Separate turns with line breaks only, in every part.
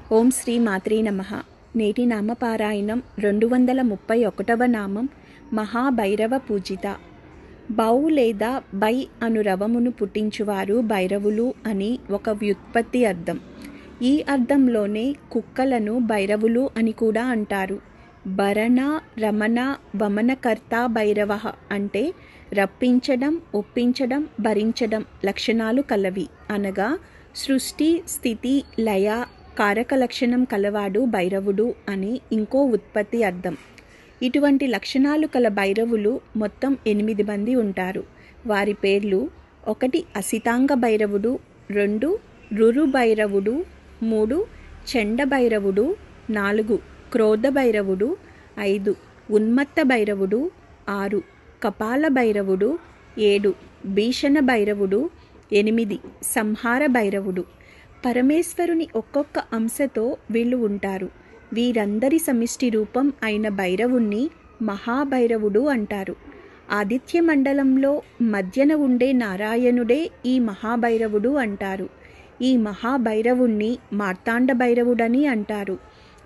ఓం శ్రీ మాత్రే నమ నేటి నామపారాయణం రెండు వందల ముప్పై ఒకటవ నామం మహాభైరవ పూజిత బౌ లేదా బై అను రవమును పుట్టించువారు భైరవులు అని ఒక వ్యుత్పత్తి అర్థం ఈ అర్థంలోనే కుక్కలను భైరవులు అని కూడా అంటారు భరణ రమణ వమనకర్త భైరవ అంటే రప్పించడం ఒప్పించడం భరించడం లక్షణాలు కలవి అనగా సృష్టి స్థితి లయ కారక లక్షణం కలవాడు భైరవుడు అని ఇంకో ఉత్పత్తి అర్థం ఇటువంటి లక్షణాలు కల భైరవులు మొత్తం ఎనిమిది మంది ఉంటారు వారి పేర్లు ఒకటి అసితాంగ భైరవుడు రెండు రురు భైరవుడు మూడు చెండ భైరవుడు నాలుగు క్రోధ భైరవుడు ఐదు ఉన్మత్త భైరవుడు ఆరు కపాల భైరవుడు ఏడు భీషణ భైరవుడు ఎనిమిది సంహార భైరవుడు పరమేశ్వరుని ఒక్కొక్క అంశతో వీళ్ళు ఉంటారు వీరందరి సమిష్టి రూపం అయిన భైరవుణ్ణి మహాభైరవుడు అంటారు ఆదిత్య మండలంలో మధ్యన ఉండే నారాయణుడే ఈ మహాభైరవుడు అంటారు ఈ మహాభైరవుణ్ణి మార్తాండ భైరవుడని అంటారు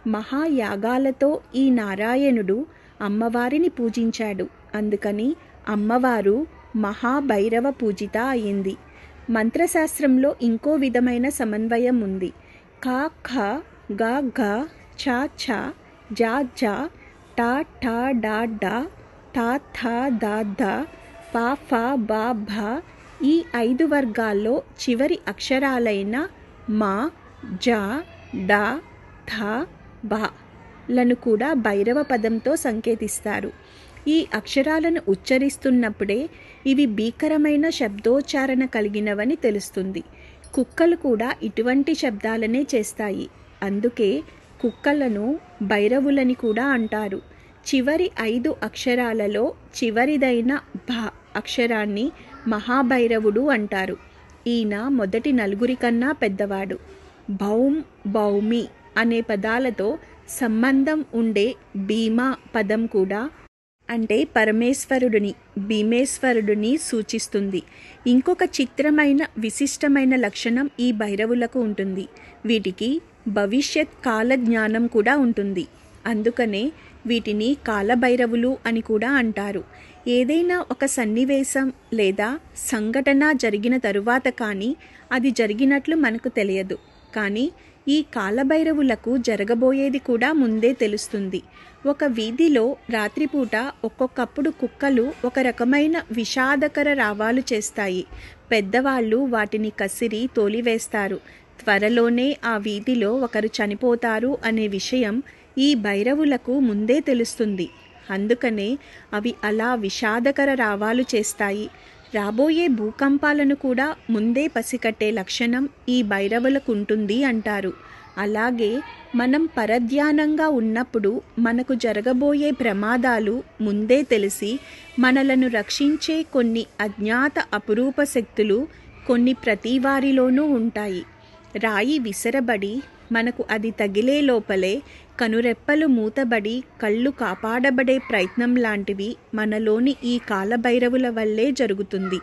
మహాయాగాలతో ఈ నారాయణుడు అమ్మవారిని పూజించాడు అందుకని అమ్మవారు మహాభైరవ పూజిత అయింది మంత్రశాస్త్రంలో ఇంకో విధమైన సమన్వయం ఉంది కా ఖ గ ఘ ఛ ఛ జా జా టా ఠా డా డా థా థా దా దా పా ఫా బా భా ఈ ఐదు వర్గాల్లో చివరి అక్షరాలైన మా జా డా థా బా లను కూడా భైరవ పదంతో సంకేతిస్తారు ఈ అక్షరాలను ఉచ్చరిస్తున్నప్పుడే ఇవి భీకరమైన శబ్దోచ్చారణ కలిగినవని తెలుస్తుంది కుక్కలు కూడా ఇటువంటి శబ్దాలనే చేస్తాయి అందుకే కుక్కలను భైరవులని కూడా అంటారు చివరి ఐదు అక్షరాలలో చివరిదైన భ అక్షరాన్ని మహాభైరవుడు అంటారు ఈయన మొదటి నలుగురి కన్నా పెద్దవాడు భౌం భౌమి అనే పదాలతో సంబంధం ఉండే భీమా పదం కూడా అంటే పరమేశ్వరుడిని భీమేశ్వరుడిని సూచిస్తుంది ఇంకొక చిత్రమైన విశిష్టమైన లక్షణం ఈ భైరవులకు ఉంటుంది వీటికి భవిష్యత్ కాల జ్ఞానం కూడా ఉంటుంది అందుకనే వీటిని కాలభైరవులు అని కూడా అంటారు ఏదైనా ఒక సన్నివేశం లేదా సంఘటన జరిగిన తరువాత కానీ అది జరిగినట్లు మనకు తెలియదు కానీ ఈ కాలభైరవులకు జరగబోయేది కూడా ముందే తెలుస్తుంది ఒక వీధిలో రాత్రిపూట ఒక్కొక్కప్పుడు కుక్కలు ఒక రకమైన విషాదకర రావాలు చేస్తాయి పెద్దవాళ్ళు వాటిని కసిరి తోలివేస్తారు త్వరలోనే ఆ వీధిలో ఒకరు చనిపోతారు అనే విషయం ఈ భైరవులకు ముందే తెలుస్తుంది అందుకనే అవి అలా విషాదకర రావాలు చేస్తాయి రాబోయే భూకంపాలను కూడా ముందే పసికట్టే లక్షణం ఈ భైరవులకు ఉంటుంది అంటారు అలాగే మనం పరధ్యానంగా ఉన్నప్పుడు మనకు జరగబోయే ప్రమాదాలు ముందే తెలిసి మనలను రక్షించే కొన్ని అజ్ఞాత అపురూప శక్తులు కొన్ని ప్రతి వారిలోనూ ఉంటాయి రాయి విసరబడి మనకు అది తగిలే లోపలే కనురెప్పలు మూతబడి కళ్ళు కాపాడబడే ప్రయత్నం లాంటివి మనలోని ఈ కాలభైరవుల వల్లే జరుగుతుంది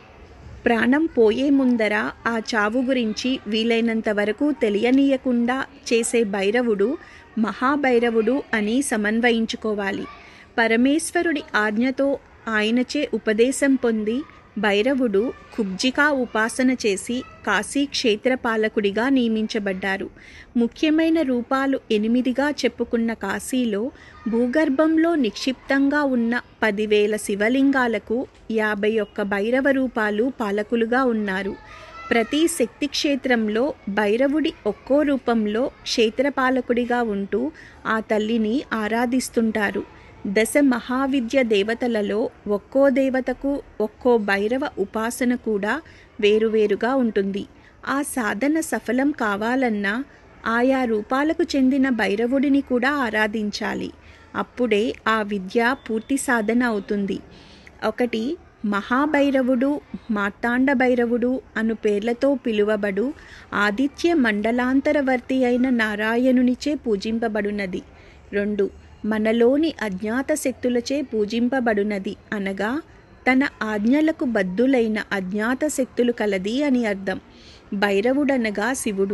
ప్రాణం పోయే ముందర ఆ చావు గురించి వీలైనంత వరకు తెలియనీయకుండా చేసే భైరవుడు మహాభైరవుడు అని సమన్వయించుకోవాలి పరమేశ్వరుడి ఆజ్ఞతో ఆయనచే ఉపదేశం పొంది భైరవుడు కుబ్జికా ఉపాసన చేసి కాశీ క్షేత్రపాలకుడిగా నియమించబడ్డారు ముఖ్యమైన రూపాలు ఎనిమిదిగా చెప్పుకున్న కాశీలో భూగర్భంలో నిక్షిప్తంగా ఉన్న పదివేల శివలింగాలకు యాభై ఒక్క భైరవ రూపాలు పాలకులుగా ఉన్నారు ప్రతి శక్తి క్షేత్రంలో భైరవుడి ఒక్కో రూపంలో క్షేత్రపాలకుడిగా ఉంటూ ఆ తల్లిని ఆరాధిస్తుంటారు దశ మహావిద్య దేవతలలో ఒక్కో దేవతకు ఒక్కో భైరవ ఉపాసన కూడా వేరువేరుగా ఉంటుంది ఆ సాధన సఫలం కావాలన్నా ఆయా రూపాలకు చెందిన భైరవుడిని కూడా ఆరాధించాలి అప్పుడే ఆ విద్య పూర్తి సాధన అవుతుంది ఒకటి మహాభైరవుడు మార్తాండ భైరవుడు అను పేర్లతో పిలువబడు ఆదిత్య మండలాంతరవర్తి అయిన నారాయణునిచే పూజింపబడునది రెండు మనలోని అజ్ఞాత శక్తులచే పూజింపబడునది అనగా తన ఆజ్ఞలకు బద్దులైన అజ్ఞాత శక్తులు కలది అని అర్థం భైరవుడనగా శివుడు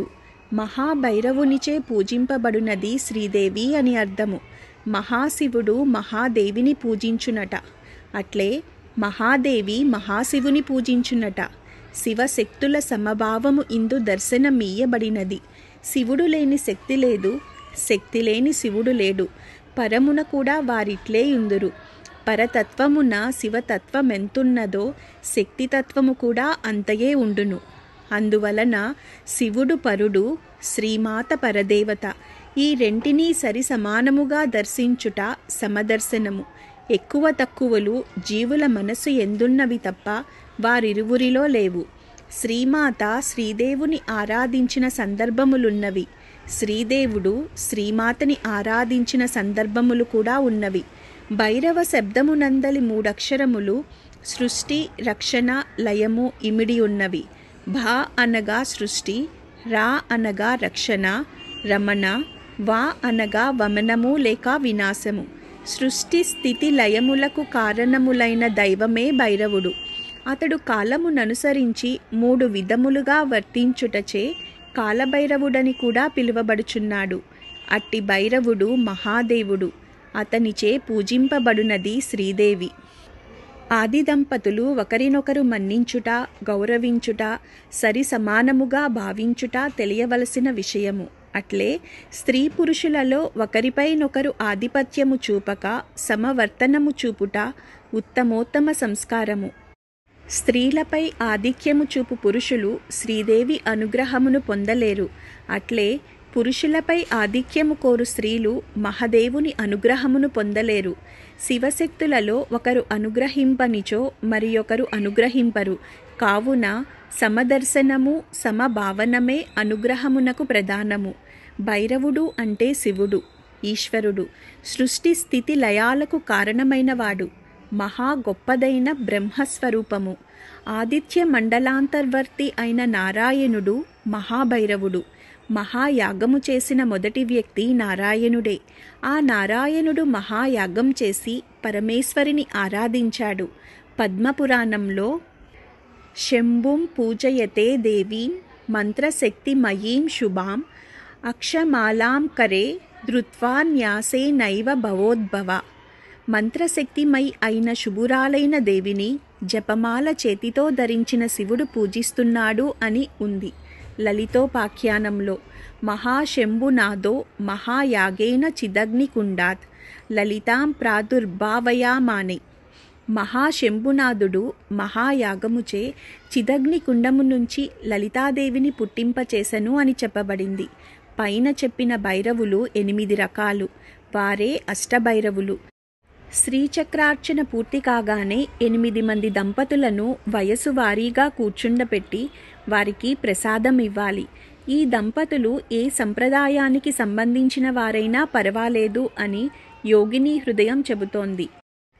మహాభైరవునిచే పూజింపబడునది శ్రీదేవి అని అర్థము మహాశివుడు మహాదేవిని పూజించునట అట్లే మహాదేవి మహాశివుని పూజించునట శివశక్తుల సమభావము ఇందు దర్శనమీయబడినది శివుడు లేని శక్తి లేదు శక్తి లేని శివుడు లేడు పరమున కూడా వారిట్లే ఉందురు పరతత్వమున శివతత్వమెంతున్నదో శక్తితత్వము కూడా అంతయే ఉండును అందువలన శివుడు పరుడు శ్రీమాత పరదేవత ఈ రెంటినీ సరి సమానముగా దర్శించుట సమదర్శనము ఎక్కువ తక్కువలు జీవుల మనసు ఎందున్నవి తప్ప వారిరువురిలో లేవు శ్రీమాత శ్రీదేవుని ఆరాధించిన సందర్భములున్నవి శ్రీదేవుడు శ్రీమాతని ఆరాధించిన సందర్భములు కూడా ఉన్నవి భైరవ శబ్దమునందలి మూడక్షరములు సృష్టి రక్షణ లయము ఇమిడి ఉన్నవి భా అనగా సృష్టి రా అనగా రక్షణ రమణ వా అనగా వమనము లేక వినాశము సృష్టి స్థితి లయములకు కారణములైన దైవమే భైరవుడు అతడు కాలముననుసరించి మూడు విధములుగా వర్తించుటచే కాలభైరవుడని కూడా పిలువబడుచున్నాడు అట్టి భైరవుడు మహాదేవుడు అతనిచే పూజింపబడునది శ్రీదేవి ఆది దంపతులు ఒకరినొకరు మన్నించుట గౌరవించుట సరి సమానముగా భావించుట తెలియవలసిన విషయము అట్లే స్త్రీ పురుషులలో ఒకరిపైనొకరు ఆధిపత్యము చూపక సమవర్తనము చూపుట ఉత్తమోత్తమ సంస్కారము స్త్రీలపై ఆధిక్యము చూపు పురుషులు శ్రీదేవి అనుగ్రహమును పొందలేరు అట్లే పురుషులపై ఆధిక్యము కోరు స్త్రీలు మహదేవుని అనుగ్రహమును పొందలేరు శివశక్తులలో ఒకరు అనుగ్రహింపనిచో మరి ఒకరు అనుగ్రహింపరు కావున సమదర్శనము సమభావనమే అనుగ్రహమునకు ప్రధానము భైరవుడు అంటే శివుడు ఈశ్వరుడు సృష్టి స్థితి లయాలకు కారణమైనవాడు మహా గొప్పదైన బ్రహ్మస్వరూపము ఆదిత్య మండలాంతర్వర్తి అయిన నారాయణుడు మహాభైరవుడు మహాయాగము చేసిన మొదటి వ్యక్తి నారాయణుడే ఆ నారాయణుడు మహాయాగం చేసి పరమేశ్వరిని ఆరాధించాడు పద్మపురాణంలో శంభుం పూజయతే దేవీం మంత్రశక్తిమయీం శుభాం అక్షమాలాం కరే ధృత్వా న్యాసే నైవ భవోద్భవ మంత్రశక్తిమై అయిన శుభురాలైన దేవిని జపమాల చేతితో ధరించిన శివుడు పూజిస్తున్నాడు అని ఉంది లలితోపాఖ్యానంలో మహాశంభునాదో మహాయాగేన చిదగ్నికుండాత్ లలితాం ప్రాదుర్భావయామానే మహాశంభునాథుడు మహాయాగముచే చిదగ్ని కుండము నుంచి లలితాదేవిని పుట్టింపచేసను అని చెప్పబడింది పైన చెప్పిన భైరవులు ఎనిమిది రకాలు వారే అష్టభైరవులు శ్రీచక్రార్చన పూర్తి కాగానే ఎనిమిది మంది దంపతులను వయసు వారీగా కూర్చుండపెట్టి వారికి ప్రసాదం ఇవ్వాలి ఈ దంపతులు ఏ సంప్రదాయానికి సంబంధించిన వారైనా పర్వాలేదు అని యోగిని హృదయం చెబుతోంది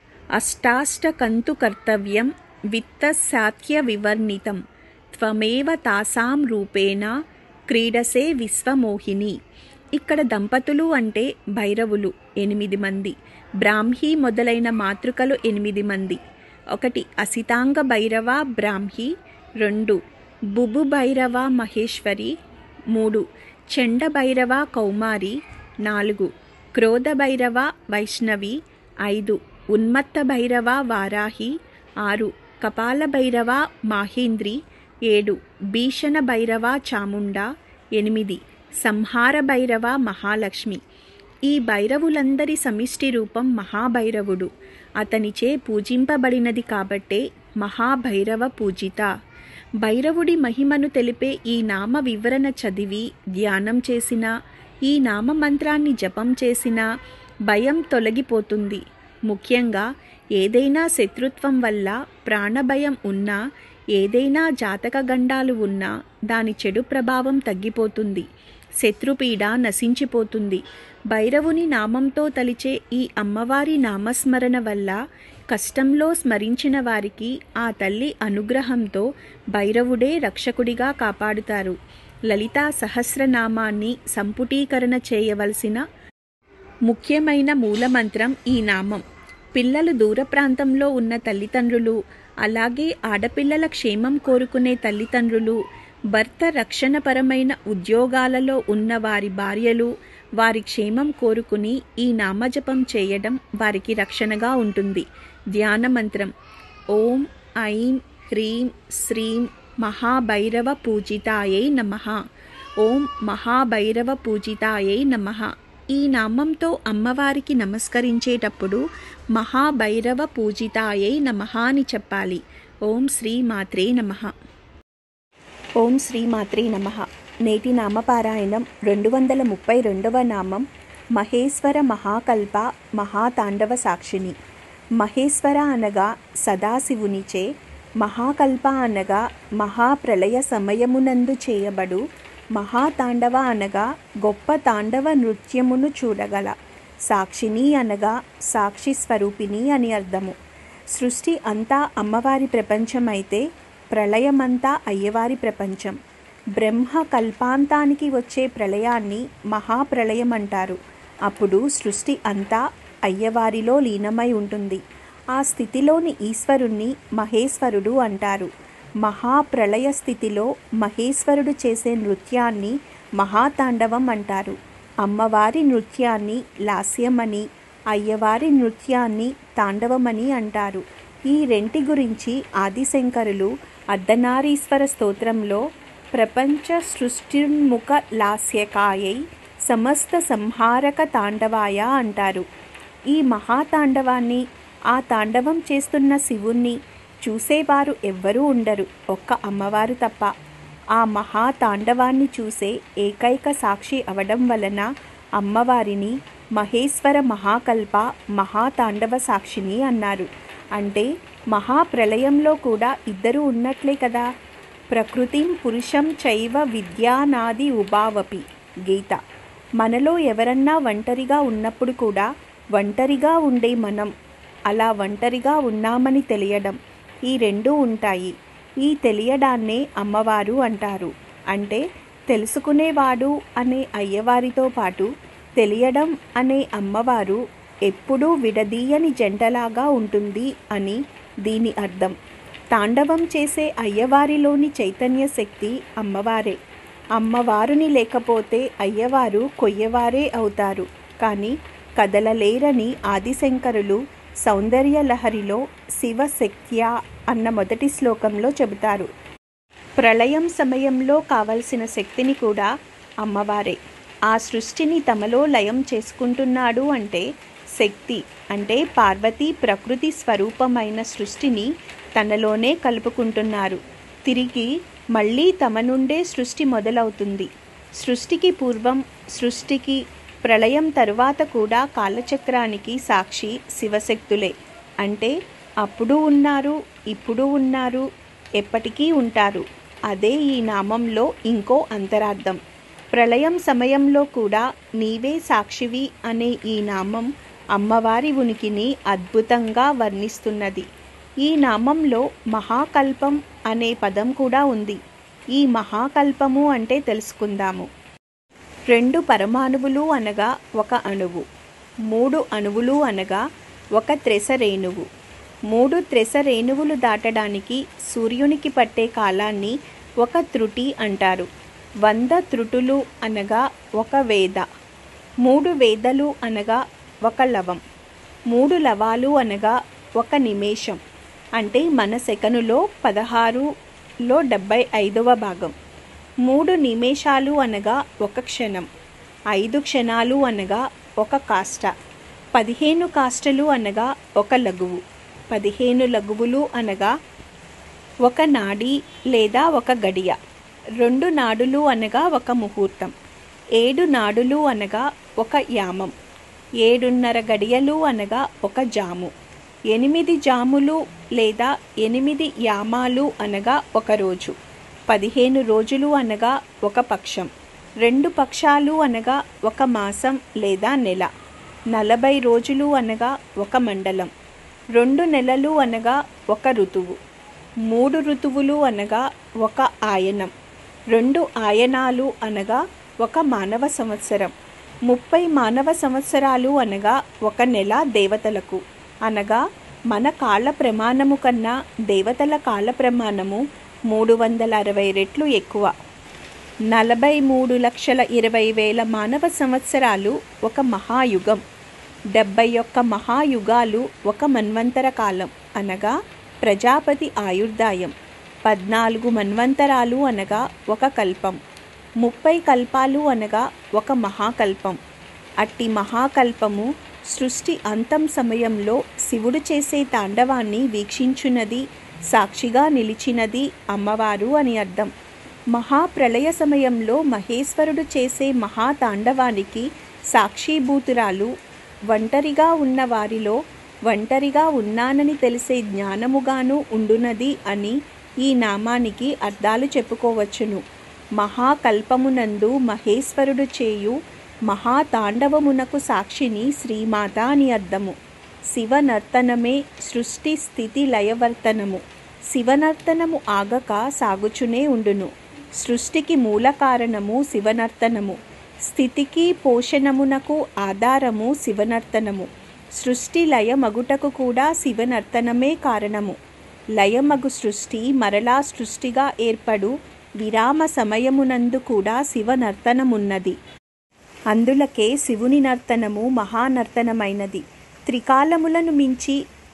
అష్టాష్టకంతు కర్తవ్యం విత్తసాత్య వివర్ణితం త్వమేవ తాసాం రూపేణ క్రీడసే విశ్వమోహిని ఇక్కడ దంపతులు అంటే భైరవులు ఎనిమిది మంది బ్రాహ్మీ మొదలైన మాతృకలు ఎనిమిది మంది ఒకటి అసితాంగ భైరవ బ్రాహ్మీ రెండు బుబు భైరవ మహేశ్వరి మూడు చెండ భైరవ కౌమారి నాలుగు క్రోధ భైరవ వైష్ణవి ఐదు ఉన్మత్త భైరవ వారాహి ఆరు కపాల భైరవ మాహేంద్రి ఏడు భీషణ భైరవ చాముండ ఎనిమిది సంహార భైరవ మహాలక్ష్మి ఈ భైరవులందరి సమిష్టి రూపం మహాభైరవుడు అతనిచే పూజింపబడినది కాబట్టే మహాభైరవ పూజిత భైరవుడి మహిమను తెలిపే ఈ నామ వివరణ చదివి ధ్యానం చేసిన ఈ నామ మంత్రాన్ని జపం చేసిన భయం తొలగిపోతుంది ముఖ్యంగా ఏదైనా శత్రుత్వం వల్ల ప్రాణభయం ఉన్నా ఏదైనా జాతక గండాలు ఉన్నా దాని చెడు ప్రభావం తగ్గిపోతుంది శత్రుపీడ నశించిపోతుంది భైరవుని నామంతో తలిచే ఈ అమ్మవారి నామస్మరణ వల్ల కష్టంలో స్మరించిన వారికి ఆ తల్లి అనుగ్రహంతో భైరవుడే రక్షకుడిగా కాపాడుతారు లలితా సహస్రనామాన్ని సంపుటీకరణ చేయవలసిన ముఖ్యమైన మూలమంత్రం ఈ నామం పిల్లలు దూర ప్రాంతంలో ఉన్న తల్లిదండ్రులు అలాగే ఆడపిల్లల క్షేమం కోరుకునే తల్లిదండ్రులు భర్త రక్షణపరమైన ఉద్యోగాలలో ఉన్న వారి భార్యలు వారి క్షేమం కోరుకుని ఈ నామజపం చేయడం వారికి రక్షణగా ఉంటుంది ధ్యాన మంత్రం ఓం ఐం హ్రీం శ్రీం మహాభైరవ పూజితాయై నమః ఓం మహాభైరవ పూజితాయై నమః ఈ నామంతో అమ్మవారికి నమస్కరించేటప్పుడు మహాభైరవ పూజితాయై నమః అని చెప్పాలి ఓం శ్రీ మాత్రే నమః ఓం శ్రీ మాత్రే నమః నేటి నామపారాయణం రెండు వందల ముప్పై రెండవ నామం మహేశ్వర మహాకల్ప మహాతాండవ సాక్షిని మహేశ్వర అనగా సదాశివునిచే మహాకల్ప అనగా మహాప్రళయ సమయమునందు చేయబడు మహాతాండవ అనగా గొప్ప తాండవ నృత్యమును చూడగల సాక్షిని అనగా సాక్షి స్వరూపిణి అని అర్థము సృష్టి అంతా అమ్మవారి ప్రపంచమైతే ప్రళయమంతా అయ్యవారి ప్రపంచం బ్రహ్మ కల్పాంతానికి వచ్చే ప్రళయాన్ని మహాప్రళయం అంటారు అప్పుడు సృష్టి అంతా అయ్యవారిలో లీనమై ఉంటుంది ఆ స్థితిలోని ఈశ్వరుణ్ణి మహేశ్వరుడు అంటారు మహాప్రళయ స్థితిలో మహేశ్వరుడు చేసే నృత్యాన్ని మహాతాండవం అంటారు అమ్మవారి నృత్యాన్ని లాస్యమని అయ్యవారి నృత్యాన్ని తాండవమని అంటారు ఈ రెంటి గురించి ఆదిశంకరులు అర్ధనారీశ్వర స్తోత్రంలో ప్రపంచ సృష్టిన్ముఖ లాస్యకాయై సమస్త సంహారక తాండవాయ అంటారు ఈ మహాతాండవాన్ని ఆ తాండవం చేస్తున్న శివుణ్ణి చూసేవారు ఎవ్వరూ ఉండరు ఒక్క అమ్మవారు తప్ప ఆ మహాతాండవాన్ని చూసే ఏకైక సాక్షి అవడం వలన అమ్మవారిని మహేశ్వర మహాకల్ప మహాతాండవ సాక్షిని అన్నారు అంటే మహాప్రళయంలో కూడా ఇద్దరు ఉన్నట్లే కదా ప్రకృతిం పురుషం చైవ విద్యానాది ఉభావపి గీత మనలో ఎవరన్నా ఒంటరిగా ఉన్నప్పుడు కూడా ఒంటరిగా ఉండే మనం అలా ఒంటరిగా ఉన్నామని తెలియడం ఈ రెండూ ఉంటాయి ఈ తెలియడాన్నే అమ్మవారు అంటారు అంటే తెలుసుకునేవాడు అనే అయ్యవారితో పాటు తెలియడం అనే అమ్మవారు ఎప్పుడూ విడదీయని జంటలాగా ఉంటుంది అని దీని అర్థం తాండవం చేసే అయ్యవారిలోని చైతన్య శక్తి అమ్మవారే అమ్మవారుని లేకపోతే అయ్యవారు కొయ్యవారే అవుతారు కానీ కదలలేరని ఆదిశంకరులు సౌందర్యలహరిలో శివశక్త్యా అన్న మొదటి శ్లోకంలో చెబుతారు ప్రళయం సమయంలో కావలసిన శక్తిని కూడా అమ్మవారే ఆ సృష్టిని తమలో లయం చేసుకుంటున్నాడు అంటే శక్తి అంటే పార్వతీ ప్రకృతి స్వరూపమైన సృష్టిని తనలోనే కలుపుకుంటున్నారు తిరిగి మళ్ళీ తమ నుండే సృష్టి మొదలవుతుంది సృష్టికి పూర్వం సృష్టికి ప్రళయం తరువాత కూడా కాలచక్రానికి సాక్షి శివశక్తులే అంటే అప్పుడు ఉన్నారు ఇప్పుడు ఉన్నారు ఎప్పటికీ ఉంటారు అదే ఈ నామంలో ఇంకో అంతరార్థం ప్రళయం సమయంలో కూడా నీవే సాక్షివి అనే ఈ నామం అమ్మవారి ఉనికిని అద్భుతంగా వర్ణిస్తున్నది ఈ నామంలో మహాకల్పం అనే పదం కూడా ఉంది ఈ మహాకల్పము అంటే తెలుసుకుందాము రెండు పరమాణువులు అనగా ఒక అణువు మూడు అణువులు అనగా ఒక త్రెస రేణువు మూడు త్రెస రేణువులు దాటడానికి సూర్యునికి పట్టే కాలాన్ని ఒక త్రుటి అంటారు వంద త్రుటులు అనగా ఒక వేద మూడు వేదలు అనగా ఒక లవం మూడు లవాలు అనగా ఒక నిమేషం అంటే మన సెకనులో పదహారులో డెబ్బై ఐదవ భాగం మూడు నిమేషాలు అనగా ఒక క్షణం ఐదు క్షణాలు అనగా ఒక కాష్ట పదిహేను కాష్టలు అనగా ఒక లఘువు పదిహేను లఘువులు అనగా ఒక నాడి లేదా ఒక గడియ రెండు నాడులు అనగా ఒక ముహూర్తం ఏడు నాడులు అనగా ఒక యామం ఏడున్నర గడియలు అనగా ఒక జాము ఎనిమిది జాములు లేదా ఎనిమిది యామాలు అనగా ఒక రోజు పదిహేను రోజులు అనగా ఒక పక్షం రెండు పక్షాలు అనగా ఒక మాసం లేదా నెల నలభై రోజులు అనగా ఒక మండలం రెండు నెలలు అనగా ఒక ఋతువు మూడు ఋతువులు అనగా ఒక ఆయనం రెండు ఆయనాలు అనగా ఒక మానవ సంవత్సరం ముప్పై మానవ సంవత్సరాలు అనగా ఒక నెల దేవతలకు అనగా మన కాళ్ళ ప్రమాణము కన్నా దేవతల కాళ్ళ ప్రమాణము మూడు వందల అరవై రెట్లు ఎక్కువ నలభై మూడు లక్షల ఇరవై వేల మానవ సంవత్సరాలు ఒక మహాయుగం డెబ్బై ఒక్క మహాయుగాలు ఒక మన్వంతర కాలం అనగా ప్రజాపతి ఆయుర్దాయం పద్నాలుగు మన్వంతరాలు అనగా ఒక కల్పం ముప్పై కల్పాలు అనగా ఒక మహాకల్పం అట్టి మహాకల్పము సృష్టి అంతం సమయంలో శివుడు చేసే తాండవాన్ని వీక్షించున్నది సాక్షిగా నిలిచినది అమ్మవారు అని అర్థం మహాప్రళయ సమయంలో మహేశ్వరుడు చేసే మహాతాండవానికి సాక్షిభూతురాలు ఒంటరిగా ఉన్న వారిలో ఒంటరిగా ఉన్నానని తెలిసే జ్ఞానముగాను ఉండునది అని ఈ నామానికి అర్థాలు చెప్పుకోవచ్చును మహాకల్పమునందు మహేశ్వరుడు చేయు మహాతాండవమునకు సాక్షిని శ్రీమాత అని అర్థము శివనర్తనమే సృష్టి స్థితి లయవర్తనము శివనర్తనము ఆగక సాగుచునే ఉండును సృష్టికి మూల కారణము శివనర్తనము స్థితికి పోషణమునకు ఆధారము శివనర్తనము సృష్టి లయమగుటకు కూడా శివనర్తనమే కారణము లయమగు సృష్టి మరలా సృష్టిగా ఏర్పడు విరామ సమయమునందు కూడా శివనర్తనమున్నది అందులకే శివుని నర్తనము మహానర్తనమైనది త్రికాలములను మించి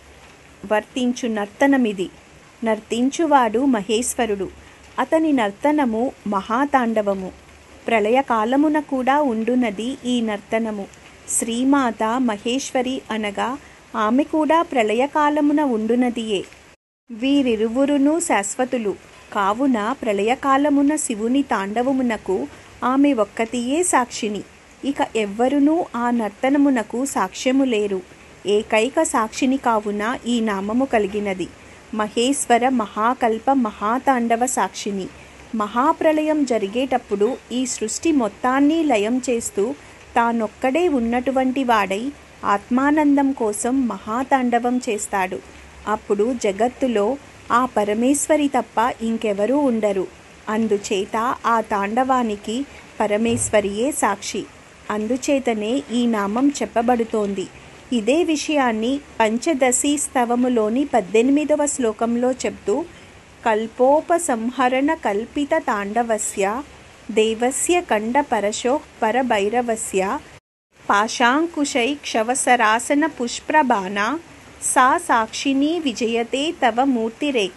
వర్తించు నర్తనమిది నర్తించువాడు మహేశ్వరుడు అతని నర్తనము మహాతాండవము ప్రళయకాలమున కూడా ఉండునది ఈ నర్తనము శ్రీమాత మహేశ్వరి అనగా ఆమె కూడా ప్రళయకాలమున ఉండునదియే వీరిరువురును శాశ్వతులు కావున ప్రళయకాలమున శివుని తాండవమునకు ఆమె ఒక్కతియే సాక్షిని ఇక ఎవ్వరునూ ఆ నర్తనమునకు సాక్ష్యము లేరు ఏకైక సాక్షిని కావున ఈ నామము కలిగినది మహేశ్వర మహాకల్ప మహాతాండవ సాక్షిని మహాప్రళయం జరిగేటప్పుడు ఈ సృష్టి మొత్తాన్ని లయం చేస్తూ తానొక్కడే ఉన్నటువంటి వాడై ఆత్మానందం కోసం మహాతాండవం చేస్తాడు అప్పుడు జగత్తులో ఆ పరమేశ్వరి తప్ప ఇంకెవరూ ఉండరు అందుచేత ఆ తాండవానికి పరమేశ్వరియే సాక్షి అందుచేతనే ఈ నామం చెప్పబడుతోంది ఇదే విషయాన్ని పంచదశి స్తవములోని పద్దెనిమిదవ శ్లోకంలో చెప్తూ కల్పోపసంహరణ కల్పిత తాండవస్య దేవస్య కండ పరశో పరభైరవస్య పాశాంకుశై క్షవసరాసన పుష్ప్రబాణ సా సాక్షిని విజయతే తవ మూర్తిరేఖ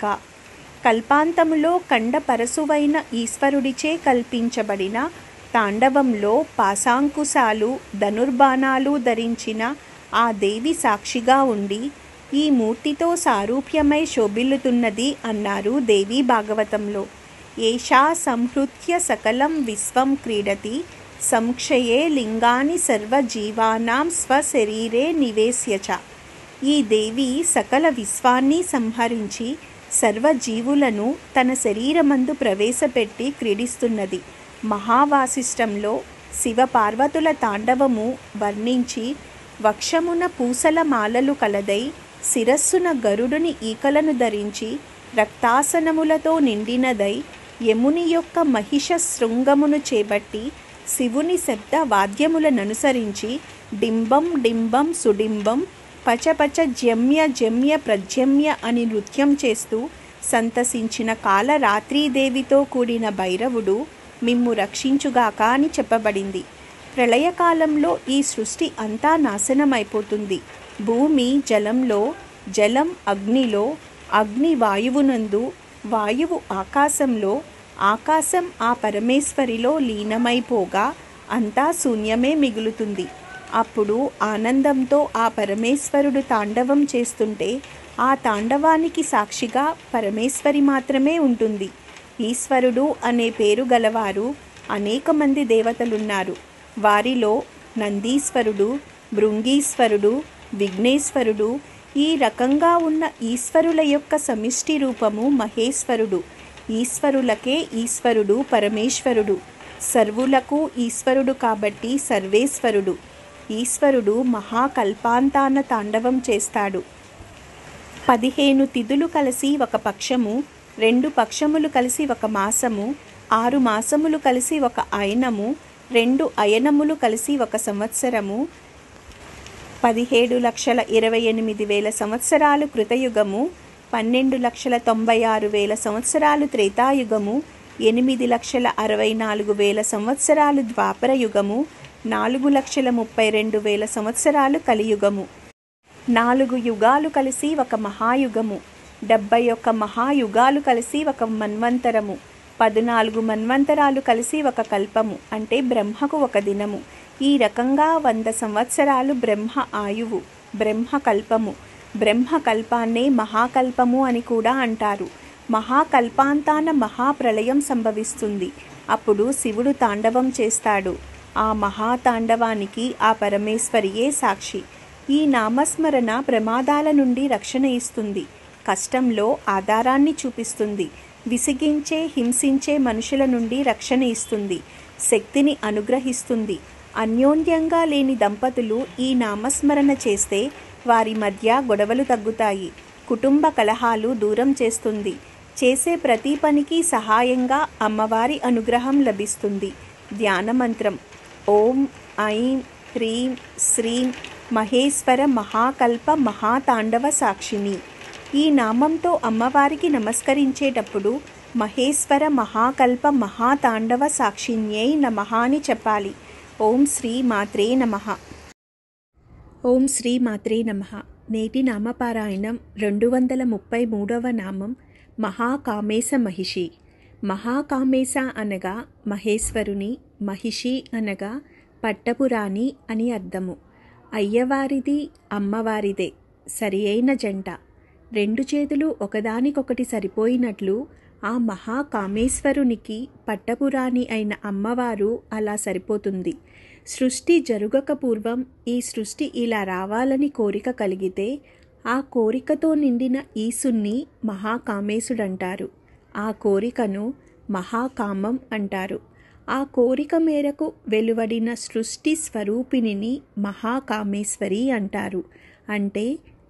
కల్పాంతములో కండ పరశువైన ఈశ్వరుడిచే కల్పించబడిన తాండవంలో పాశాంకుశాలు ధనుర్బాణాలు ధరించిన ఆ దేవి సాక్షిగా ఉండి ఈ మూర్తితో సారూప్యమై శోభిల్లుతున్నది అన్నారు దేవీ భాగవతంలో ఏషా సంహృత్య సకలం విశ్వం క్రీడతి సంక్షయే లింగాని సర్వజీవానాం స్వశరీరే నివేశ్యచ ఈ దేవి సకల విశ్వాన్ని సంహరించి సర్వజీవులను తన శరీరమందు ప్రవేశపెట్టి క్రీడిస్తున్నది మహావాసిష్టంలో శివ పార్వతుల తాండవము వర్ణించి వక్షమున పూసల మాలలు కలదై శిరస్సున గరుడుని ఈకలను ధరించి రక్తాసనములతో నిండినదై యముని యొక్క మహిష శృంగమును చేపట్టి శివుని శబ్ద వాద్యములననుసరించి డింబం డింబం సుడింబం పచపచ జమ్య జమ్య ప్రజమ్య అని నృత్యం చేస్తూ సంతసించిన కాలరాత్రీదేవితో కూడిన భైరవుడు మిమ్ము రక్షించుగాక అని చెప్పబడింది ప్రళయకాలంలో ఈ సృష్టి అంతా నాశనమైపోతుంది భూమి జలంలో జలం అగ్నిలో అగ్ని వాయువునందు వాయువు ఆకాశంలో ఆకాశం ఆ పరమేశ్వరిలో లీనమైపోగా అంతా శూన్యమే మిగులుతుంది అప్పుడు ఆనందంతో ఆ పరమేశ్వరుడు తాండవం చేస్తుంటే ఆ తాండవానికి సాక్షిగా పరమేశ్వరి మాత్రమే ఉంటుంది ఈశ్వరుడు అనే పేరు గలవారు అనేక మంది దేవతలున్నారు వారిలో నందీశ్వరుడు భృంగీశ్వరుడు విఘ్నేశ్వరుడు ఈ రకంగా ఉన్న ఈశ్వరుల యొక్క సమిష్టి రూపము మహేశ్వరుడు ఈశ్వరులకే ఈశ్వరుడు పరమేశ్వరుడు సర్వులకు ఈశ్వరుడు కాబట్టి సర్వేశ్వరుడు ఈశ్వరుడు మహాకల్పాంతాన తాండవం చేస్తాడు పదిహేను తిథులు కలిసి ఒక పక్షము రెండు పక్షములు కలిసి ఒక మాసము ఆరు మాసములు కలిసి ఒక అయనము రెండు అయనములు కలిసి ఒక సంవత్సరము పదిహేడు లక్షల ఇరవై ఎనిమిది వేల సంవత్సరాలు కృతయుగము పన్నెండు లక్షల తొంభై ఆరు వేల సంవత్సరాలు త్రేతాయుగము ఎనిమిది లక్షల అరవై నాలుగు వేల సంవత్సరాలు ద్వాపర యుగము నాలుగు లక్షల ముప్పై రెండు వేల సంవత్సరాలు కలియుగము నాలుగు యుగాలు కలిసి ఒక మహాయుగము డెబ్బై ఒక్క మహాయుగాలు కలిసి ఒక మన్వంతరము పద్నాలుగు మన్వంతరాలు కలిసి ఒక కల్పము అంటే బ్రహ్మకు ఒక దినము ఈ రకంగా వంద సంవత్సరాలు బ్రహ్మ ఆయువు బ్రహ్మ కల్పము బ్రహ్మ కల్పాన్నే మహాకల్పము అని కూడా అంటారు మహాకల్పాంతాన మహాప్రళయం సంభవిస్తుంది అప్పుడు శివుడు తాండవం చేస్తాడు ఆ మహాతాండవానికి ఆ పరమేశ్వరియే సాక్షి ఈ నామస్మరణ ప్రమాదాల నుండి రక్షణ ఇస్తుంది కష్టంలో ఆధారాన్ని చూపిస్తుంది విసిగించే హింసించే మనుషుల నుండి రక్షణ ఇస్తుంది శక్తిని అనుగ్రహిస్తుంది అన్యోన్యంగా లేని దంపతులు ఈ నామస్మరణ చేస్తే వారి మధ్య గొడవలు తగ్గుతాయి కుటుంబ కలహాలు దూరం చేస్తుంది చేసే ప్రతి పనికి సహాయంగా అమ్మవారి అనుగ్రహం లభిస్తుంది ధ్యాన మంత్రం ఓం ఐం హ్రీం శ్రీం మహేశ్వర మహాకల్ప మహాతాండవ సాక్షిని ఈ నామంతో అమ్మవారికి నమస్కరించేటప్పుడు మహేశ్వర మహాకల్ప మహాతాండవ సాక్షిన్యై నమః అని చెప్పాలి ఓం శ్రీ మాత్రే నమః ఓం శ్రీ మాత్రే నమః నేటి నామపారాయణం రెండు వందల ముప్పై మూడవ నామం మహాకామేశ మహిషి మహాకామేశ అనగా మహేశ్వరుని మహిషి అనగా పట్టపురాణి అని అర్థము అయ్యవారిది అమ్మవారిదే సరి అయిన జంట రెండు చేతులు ఒకదానికొకటి సరిపోయినట్లు ఆ మహాకామేశ్వరునికి పట్టపురాణి అయిన అమ్మవారు అలా సరిపోతుంది సృష్టి జరుగక పూర్వం ఈ సృష్టి ఇలా రావాలని కోరిక కలిగితే ఆ కోరికతో నిండిన ఈసుణ్ణి మహాకామేశుడంటారు ఆ కోరికను మహాకామం అంటారు ఆ కోరిక మేరకు వెలువడిన సృష్టి స్వరూపిణిని మహాకామేశ్వరి అంటారు అంటే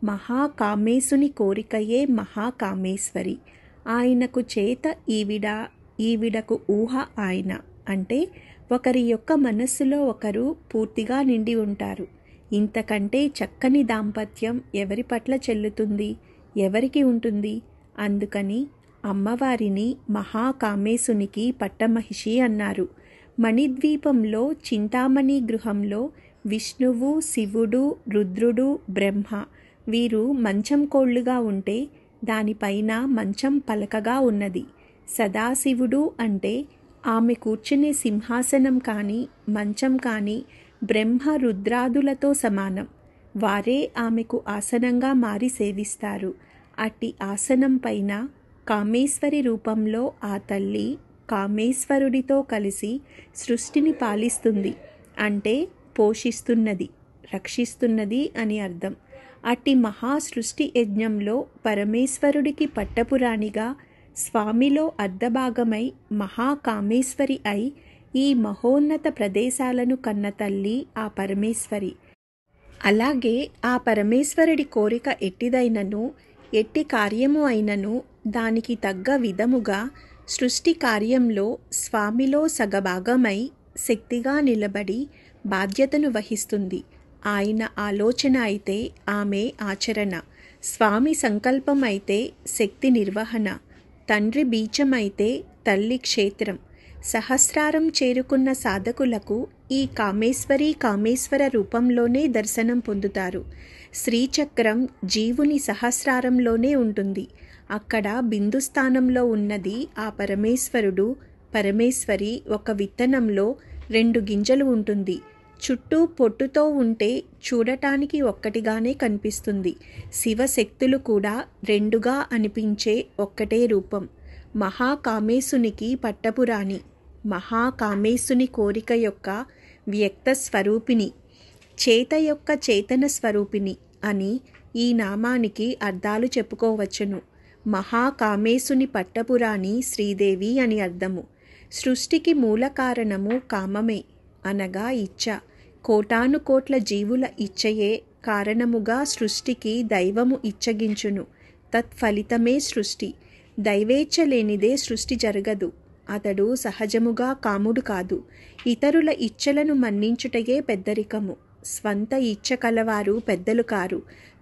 మహాకామేశుని కోరికయే మహాకామేశ్వరి ఆయనకు చేత ఈవిడ ఈవిడకు ఊహ ఆయన అంటే ఒకరి యొక్క మనస్సులో ఒకరు పూర్తిగా నిండి ఉంటారు ఇంతకంటే చక్కని దాంపత్యం ఎవరి పట్ల చెల్లుతుంది ఎవరికి ఉంటుంది అందుకని అమ్మవారిని మహాకామేశునికి పట్టమహిషి అన్నారు మణిద్వీపంలో చింతామణి గృహంలో విష్ణువు శివుడు రుద్రుడు బ్రహ్మ వీరు మంచం కోళ్లుగా ఉంటే దానిపైన మంచం పలకగా ఉన్నది సదాశివుడు అంటే ఆమె కూర్చునే సింహాసనం కానీ మంచం కానీ బ్రహ్మ రుద్రాదులతో సమానం వారే ఆమెకు ఆసనంగా మారి సేవిస్తారు అట్టి ఆసనం పైన కామేశ్వరి రూపంలో ఆ తల్లి కామేశ్వరుడితో కలిసి సృష్టిని పాలిస్తుంది అంటే పోషిస్తున్నది రక్షిస్తున్నది అని అర్థం అట్టి మహా సృష్టి యజ్ఞంలో పరమేశ్వరుడికి పట్టపురాణిగా స్వామిలో అర్ధభాగమై మహాకామేశ్వరి అయి ఈ మహోన్నత ప్రదేశాలను కన్న తల్లి ఆ పరమేశ్వరి అలాగే ఆ పరమేశ్వరుడి కోరిక ఎట్టిదైనను ఎట్టి కార్యము అయినను దానికి తగ్గ విధముగా సృష్టి కార్యంలో స్వామిలో సగభాగమై శక్తిగా నిలబడి బాధ్యతను వహిస్తుంది ఆయన ఆలోచన అయితే ఆమె ఆచరణ స్వామి సంకల్పం అయితే శక్తి నిర్వహణ తండ్రి బీజమైతే తల్లి క్షేత్రం సహస్రారం చేరుకున్న సాధకులకు ఈ కామేశ్వరి కామేశ్వర రూపంలోనే దర్శనం పొందుతారు శ్రీచక్రం జీవుని సహస్రారంలోనే ఉంటుంది అక్కడ బిందు స్థానంలో ఉన్నది ఆ పరమేశ్వరుడు పరమేశ్వరి ఒక విత్తనంలో రెండు గింజలు ఉంటుంది చుట్టూ పొట్టుతో ఉంటే చూడటానికి ఒక్కటిగానే కనిపిస్తుంది శివశక్తులు కూడా రెండుగా అనిపించే ఒక్కటే రూపం మహాకామేశునికి పట్టపురాణి మహాకామేశుని కోరిక యొక్క వ్యక్త స్వరూపిణి చేత యొక్క చేతన స్వరూపిణి అని ఈ నామానికి అర్థాలు చెప్పుకోవచ్చును మహాకామేశుని పట్టపురాణి శ్రీదేవి అని అర్థము సృష్టికి మూల కారణము కామమే అనగా ఇచ్చ కోటాను కోట్ల జీవుల ఇచ్చయే కారణముగా సృష్టికి దైవము ఇచ్చగించును తత్ఫలితమే సృష్టి దైవేచ్ఛ లేనిదే సృష్టి జరగదు అతడు సహజముగా కాముడు కాదు ఇతరుల ఇచ్చలను మన్నించుటయే పెద్దరికము స్వంత ఇచ్చ కలవారు పెద్దలు కారు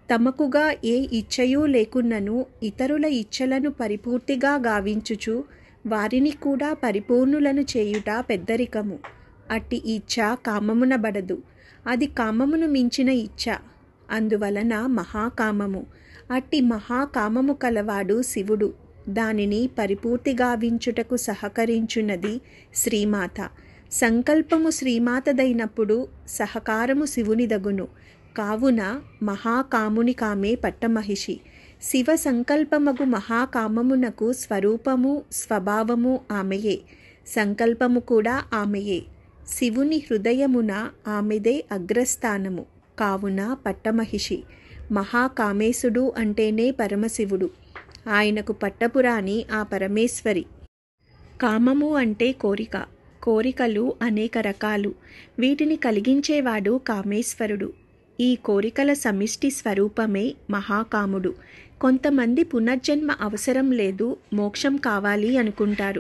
తమకుగా ఏ ఇచ్చయూ లేకున్నను ఇతరుల ఇచ్చలను పరిపూర్తిగా గావించుచు వారిని కూడా పరిపూర్ణులను చేయుట పెద్దరికము అట్టి ఇచ్చ కామమునబడదు అది కామమును మించిన ఇచ్చ అందువలన మహాకామము అట్టి మహాకామము కలవాడు శివుడు దానిని పరిపూర్తి గావించుటకు సహకరించున్నది శ్రీమాత సంకల్పము శ్రీమాతదైనప్పుడు సహకారము శివునిదగును కావున మహాకాముని కామే పట్టమహిషి శివ సంకల్పమగు మహాకామమునకు స్వరూపము స్వభావము ఆమెయే సంకల్పము కూడా ఆమెయే శివుని హృదయమున ఆమెదే అగ్రస్థానము కావున పట్టమహిషి మహాకామేశుడు అంటేనే పరమశివుడు ఆయనకు పట్టపురాణి ఆ పరమేశ్వరి కామము అంటే కోరిక కోరికలు అనేక రకాలు వీటిని కలిగించేవాడు కామేశ్వరుడు ఈ కోరికల సమిష్టి స్వరూపమే మహాకాముడు కొంతమంది పునర్జన్మ అవసరం లేదు మోక్షం కావాలి అనుకుంటారు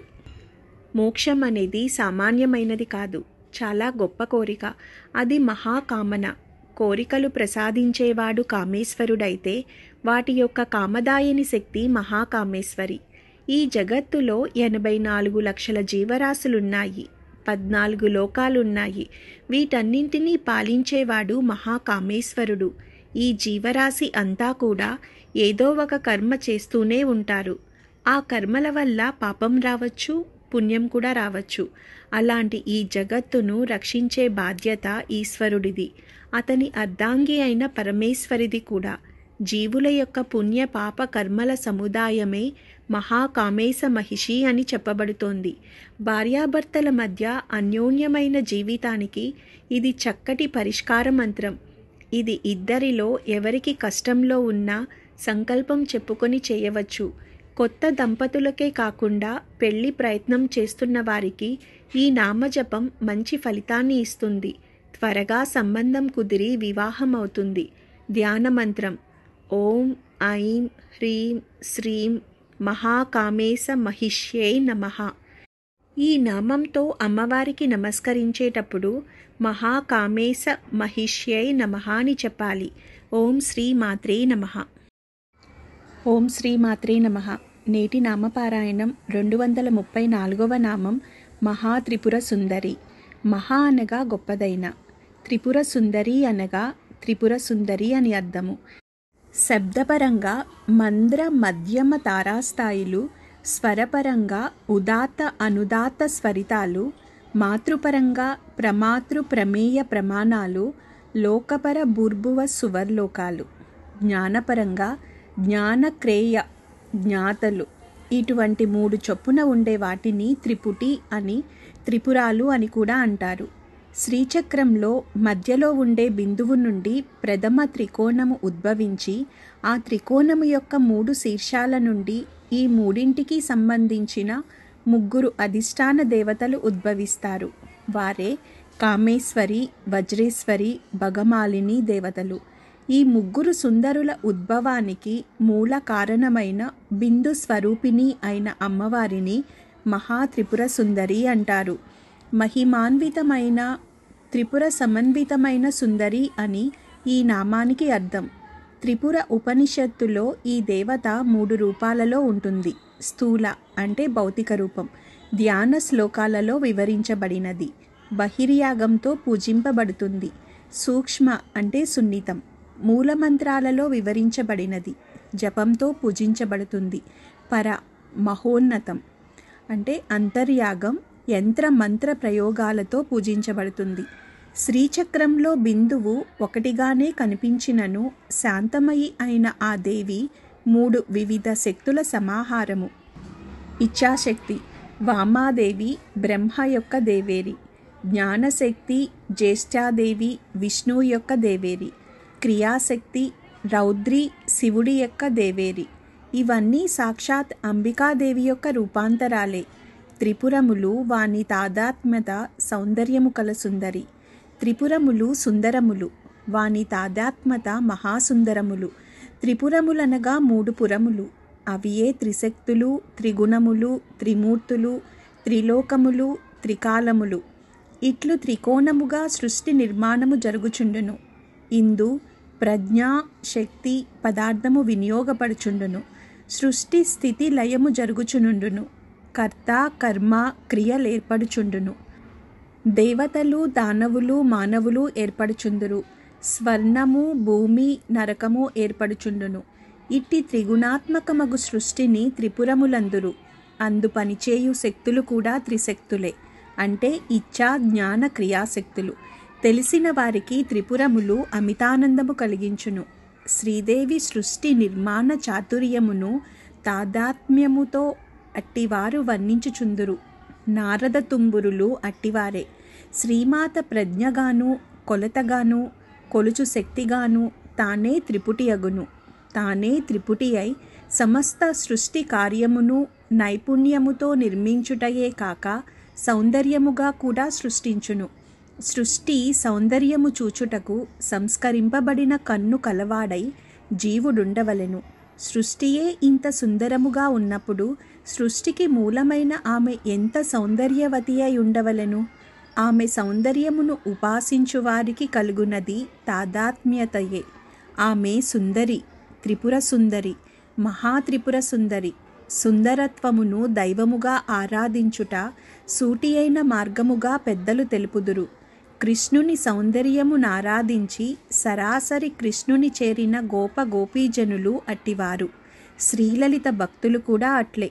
మోక్షం అనేది సామాన్యమైనది కాదు చాలా గొప్ప కోరిక అది మహాకామన కోరికలు ప్రసాదించేవాడు కామేశ్వరుడైతే వాటి యొక్క కామదాయని శక్తి మహాకామేశ్వరి ఈ జగత్తులో ఎనభై నాలుగు లక్షల జీవరాశులున్నాయి పద్నాలుగు లోకాలున్నాయి వీటన్నింటినీ పాలించేవాడు మహాకామేశ్వరుడు ఈ జీవరాశి అంతా కూడా ఏదో ఒక కర్మ చేస్తూనే ఉంటారు ఆ కర్మల వల్ల పాపం రావచ్చు పుణ్యం కూడా రావచ్చు అలాంటి ఈ జగత్తును రక్షించే బాధ్యత ఈశ్వరుడిది అతని అర్ధాంగి అయిన పరమేశ్వరిది కూడా జీవుల యొక్క పుణ్య పాప కర్మల సముదాయమే మహాకామేశ మహిషి అని చెప్పబడుతోంది భార్యాభర్తల మధ్య అన్యోన్యమైన జీవితానికి ఇది చక్కటి పరిష్కార మంత్రం ఇది ఇద్దరిలో ఎవరికి కష్టంలో ఉన్నా సంకల్పం చెప్పుకొని చేయవచ్చు కొత్త దంపతులకే కాకుండా పెళ్లి ప్రయత్నం చేస్తున్న వారికి ఈ నామజపం మంచి ఫలితాన్ని ఇస్తుంది త్వరగా సంబంధం కుదిరి వివాహం అవుతుంది ధ్యాన మంత్రం ఓం ఐం హ్రీం శ్రీం మహాకామేశ మహిష్యే నమః ఈ నామంతో అమ్మవారికి నమస్కరించేటప్పుడు మహాకామేశ మహిష్యై నమః అని చెప్పాలి ఓం శ్రీ మాత్రే నమః ఓం శ్రీ మాత్రే నమః నేటి నామపారాయణం రెండు వందల ముప్పై నాలుగవ నామం మహా త్రిపుర సుందరి మహా అనగా గొప్పదైన త్రిపుర సుందరి అనగా త్రిపుర సుందరి అని అర్థము శబ్దపరంగా మంద్ర మధ్యమ తారాస్థాయిలు స్వరపరంగా ఉదాత్త అనుదాత్త స్వరితాలు మాతృపరంగా ప్రమాతృ ప్రమేయ ప్రమాణాలు లోకపర భూర్భువ సువర్లోకాలు జ్ఞానపరంగా జ్ఞానక్రేయ జ్ఞాతలు ఇటువంటి మూడు చొప్పున ఉండే వాటిని త్రిపుటి అని త్రిపురాలు అని కూడా అంటారు శ్రీచక్రంలో మధ్యలో ఉండే బిందువు నుండి ప్రథమ త్రికోణము ఉద్భవించి ఆ త్రికోణము యొక్క మూడు శీర్షాల నుండి ఈ మూడింటికి సంబంధించిన ముగ్గురు అధిష్టాన దేవతలు ఉద్భవిస్తారు వారే కామేశ్వరి వజ్రేశ్వరి భగమాలిని దేవతలు ఈ ముగ్గురు సుందరుల ఉద్భవానికి మూల కారణమైన బిందు స్వరూపిణి అయిన అమ్మవారిని మహా త్రిపుర సుందరి అంటారు మహిమాన్వితమైన త్రిపుర సమన్వితమైన సుందరి అని ఈ నామానికి అర్థం త్రిపుర ఉపనిషత్తులో ఈ దేవత మూడు రూపాలలో ఉంటుంది స్థూల అంటే భౌతిక రూపం ధ్యాన శ్లోకాలలో వివరించబడినది బహిర్యాగంతో పూజింపబడుతుంది సూక్ష్మ అంటే సున్నితం మూలమంత్రాలలో వివరించబడినది జపంతో పూజించబడుతుంది పర మహోన్నతం అంటే అంతర్యాగం యంత్ర మంత్ర ప్రయోగాలతో పూజించబడుతుంది శ్రీచక్రంలో బిందువు ఒకటిగానే కనిపించినను శాంతమయి అయిన ఆ దేవి మూడు వివిధ శక్తుల సమాహారము ఇచ్ఛాశక్తి వామాదేవి బ్రహ్మ యొక్క దేవేరి జ్ఞానశక్తి జ్యేష్ఠాదేవి విష్ణువు యొక్క దేవేరి క్రియాశక్తి రౌద్రి శివుడి యొక్క దేవేరి ఇవన్నీ సాక్షాత్ అంబికాదేవి యొక్క రూపాంతరాలే త్రిపురములు వాని తాదాత్మ్యత సౌందర్యము కల సుందరి త్రిపురములు సుందరములు వాని తాదాత్మత మహాసుందరములు త్రిపురములనగా మూడు పురములు అవియే త్రిశక్తులు త్రిగుణములు త్రిమూర్తులు త్రిలోకములు త్రికాలములు ఇట్లు త్రికోణముగా సృష్టి నిర్మాణము జరుగుచుండును ఇందు ప్రజ్ఞ శక్తి పదార్థము వినియోగపడుచుండును సృష్టి స్థితి లయము జరుగుచునుండును కర్త కర్మ క్రియలేర్పడుచుండును దేవతలు దానవులు మానవులు ఏర్పడుచుందురు స్వర్ణము భూమి నరకము ఏర్పడుచుండును ఇట్టి త్రిగుణాత్మకమగు సృష్టిని త్రిపురములందురు అందు పనిచేయు శక్తులు కూడా త్రిశక్తులే అంటే ఇచ్ఛా జ్ఞాన క్రియాశక్తులు తెలిసిన వారికి త్రిపురములు అమితానందము కలిగించును శ్రీదేవి సృష్టి నిర్మాణ చాతుర్యమును తాదాత్మ్యముతో అట్టివారు వర్ణించుచుందురు నారద తుంబురులు అట్టివారే శ్రీమాత ప్రజ్ఞగాను కొలతగాను కొలుచు శక్తిగాను తానే త్రిపుటి అగును తానే త్రిపుటి అయి సమస్త సృష్టి కార్యమును నైపుణ్యముతో నిర్మించుటయే కాక సౌందర్యముగా కూడా సృష్టించును సృష్టి సౌందర్యము చూచుటకు సంస్కరింపబడిన కన్ను కలవాడై జీవుడుండవలెను సృష్టియే ఇంత సుందరముగా ఉన్నప్పుడు సృష్టికి మూలమైన ఆమె ఎంత సౌందర్యవతి అయి ఉండవలెను ఆమె సౌందర్యమును ఉపాసించు వారికి కలుగునది తాదాత్మ్యతయే ఆమె సుందరి త్రిపుర సుందరి మహాత్రిపుర సుందరి సుందరత్వమును దైవముగా ఆరాధించుట సూటి అయిన మార్గముగా పెద్దలు తెలుపుదురు కృష్ణుని సౌందర్యమును ఆరాధించి సరాసరి కృష్ణుని చేరిన గోప గోపీజనులు అట్టివారు శ్రీలలిత భక్తులు కూడా అట్లే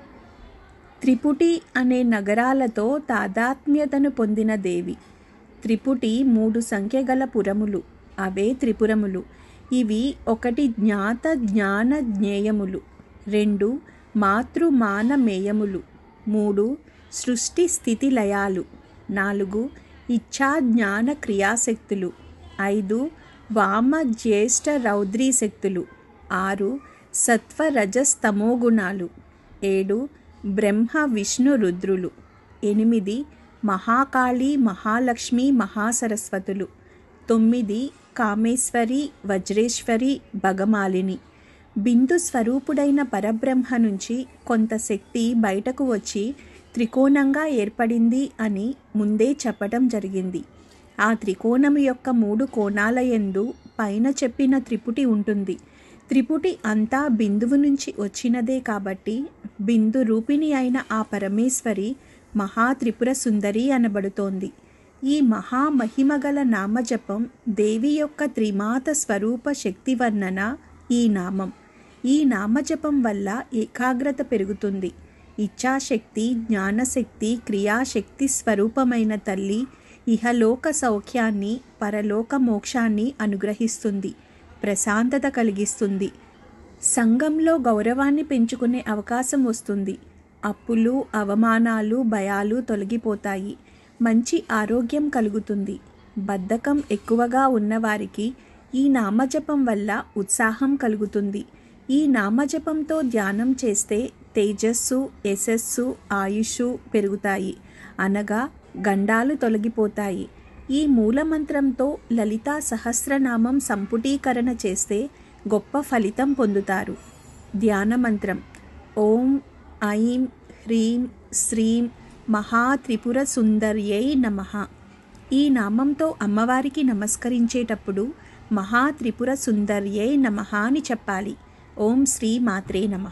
త్రిపుటి అనే నగరాలతో తాదాత్మ్యతను పొందిన దేవి త్రిపుటి మూడు సంఖ్య గల పురములు అవే త్రిపురములు ఇవి ఒకటి జ్ఞాత జ్ఞాన జ్ఞేయములు రెండు మాతృమాన మేయములు మూడు సృష్టి స్థితి లయాలు నాలుగు ఇచ్ఛా జ్ఞాన క్రియాశక్తులు ఐదు వామ జ్యేష్ఠ రౌద్రీ శక్తులు ఆరు సత్వ రజస్తమో గుణాలు ఏడు బ్రహ్మ విష్ణు రుద్రులు ఎనిమిది మహాకాళి మహాలక్ష్మి మహాసరస్వతులు తొమ్మిది కామేశ్వరి వజ్రేశ్వరి భగమాలిని బిందు స్వరూపుడైన పరబ్రహ్మ నుంచి కొంత శక్తి బయటకు వచ్చి త్రికోణంగా ఏర్పడింది అని ముందే చెప్పడం జరిగింది ఆ త్రికోణము యొక్క మూడు కోణాల యందు పైన చెప్పిన త్రిపుటి ఉంటుంది త్రిపుటి అంతా బిందువు నుంచి వచ్చినదే కాబట్టి బిందు రూపిణి అయిన ఆ పరమేశ్వరి మహాత్రిపుర సుందరి అనబడుతోంది ఈ మహామహిమగల నామజపం దేవి యొక్క త్రిమాత స్వరూప శక్తి వర్ణన ఈ నామం ఈ నామజపం వల్ల ఏకాగ్రత పెరుగుతుంది ఇచ్ఛాశక్తి జ్ఞానశక్తి క్రియాశక్తి స్వరూపమైన తల్లి ఇహలోక సౌఖ్యాన్ని పరలోక మోక్షాన్ని అనుగ్రహిస్తుంది ప్రశాంతత కలిగిస్తుంది సంఘంలో గౌరవాన్ని పెంచుకునే అవకాశం వస్తుంది అప్పులు అవమానాలు భయాలు తొలగిపోతాయి మంచి ఆరోగ్యం కలుగుతుంది బద్ధకం ఎక్కువగా ఉన్నవారికి ఈ నామజపం వల్ల ఉత్సాహం కలుగుతుంది ఈ నామజపంతో ధ్యానం చేస్తే తేజస్సు యశస్సు ఆయుష్ పెరుగుతాయి అనగా గండాలు తొలగిపోతాయి ఈ మూలమంత్రంతో లలితా సహస్రనామం సంపుటీకరణ చేస్తే గొప్ప ఫలితం పొందుతారు ధ్యాన మంత్రం ఓం ఐం హ్రీం శ్రీం మహాత్రిపుర సుందర్యై నమ ఈ నామంతో అమ్మవారికి నమస్కరించేటప్పుడు మహాత్రిపుర సుందర్యై నమ అని చెప్పాలి ఓం శ్రీ మాత్రే నమ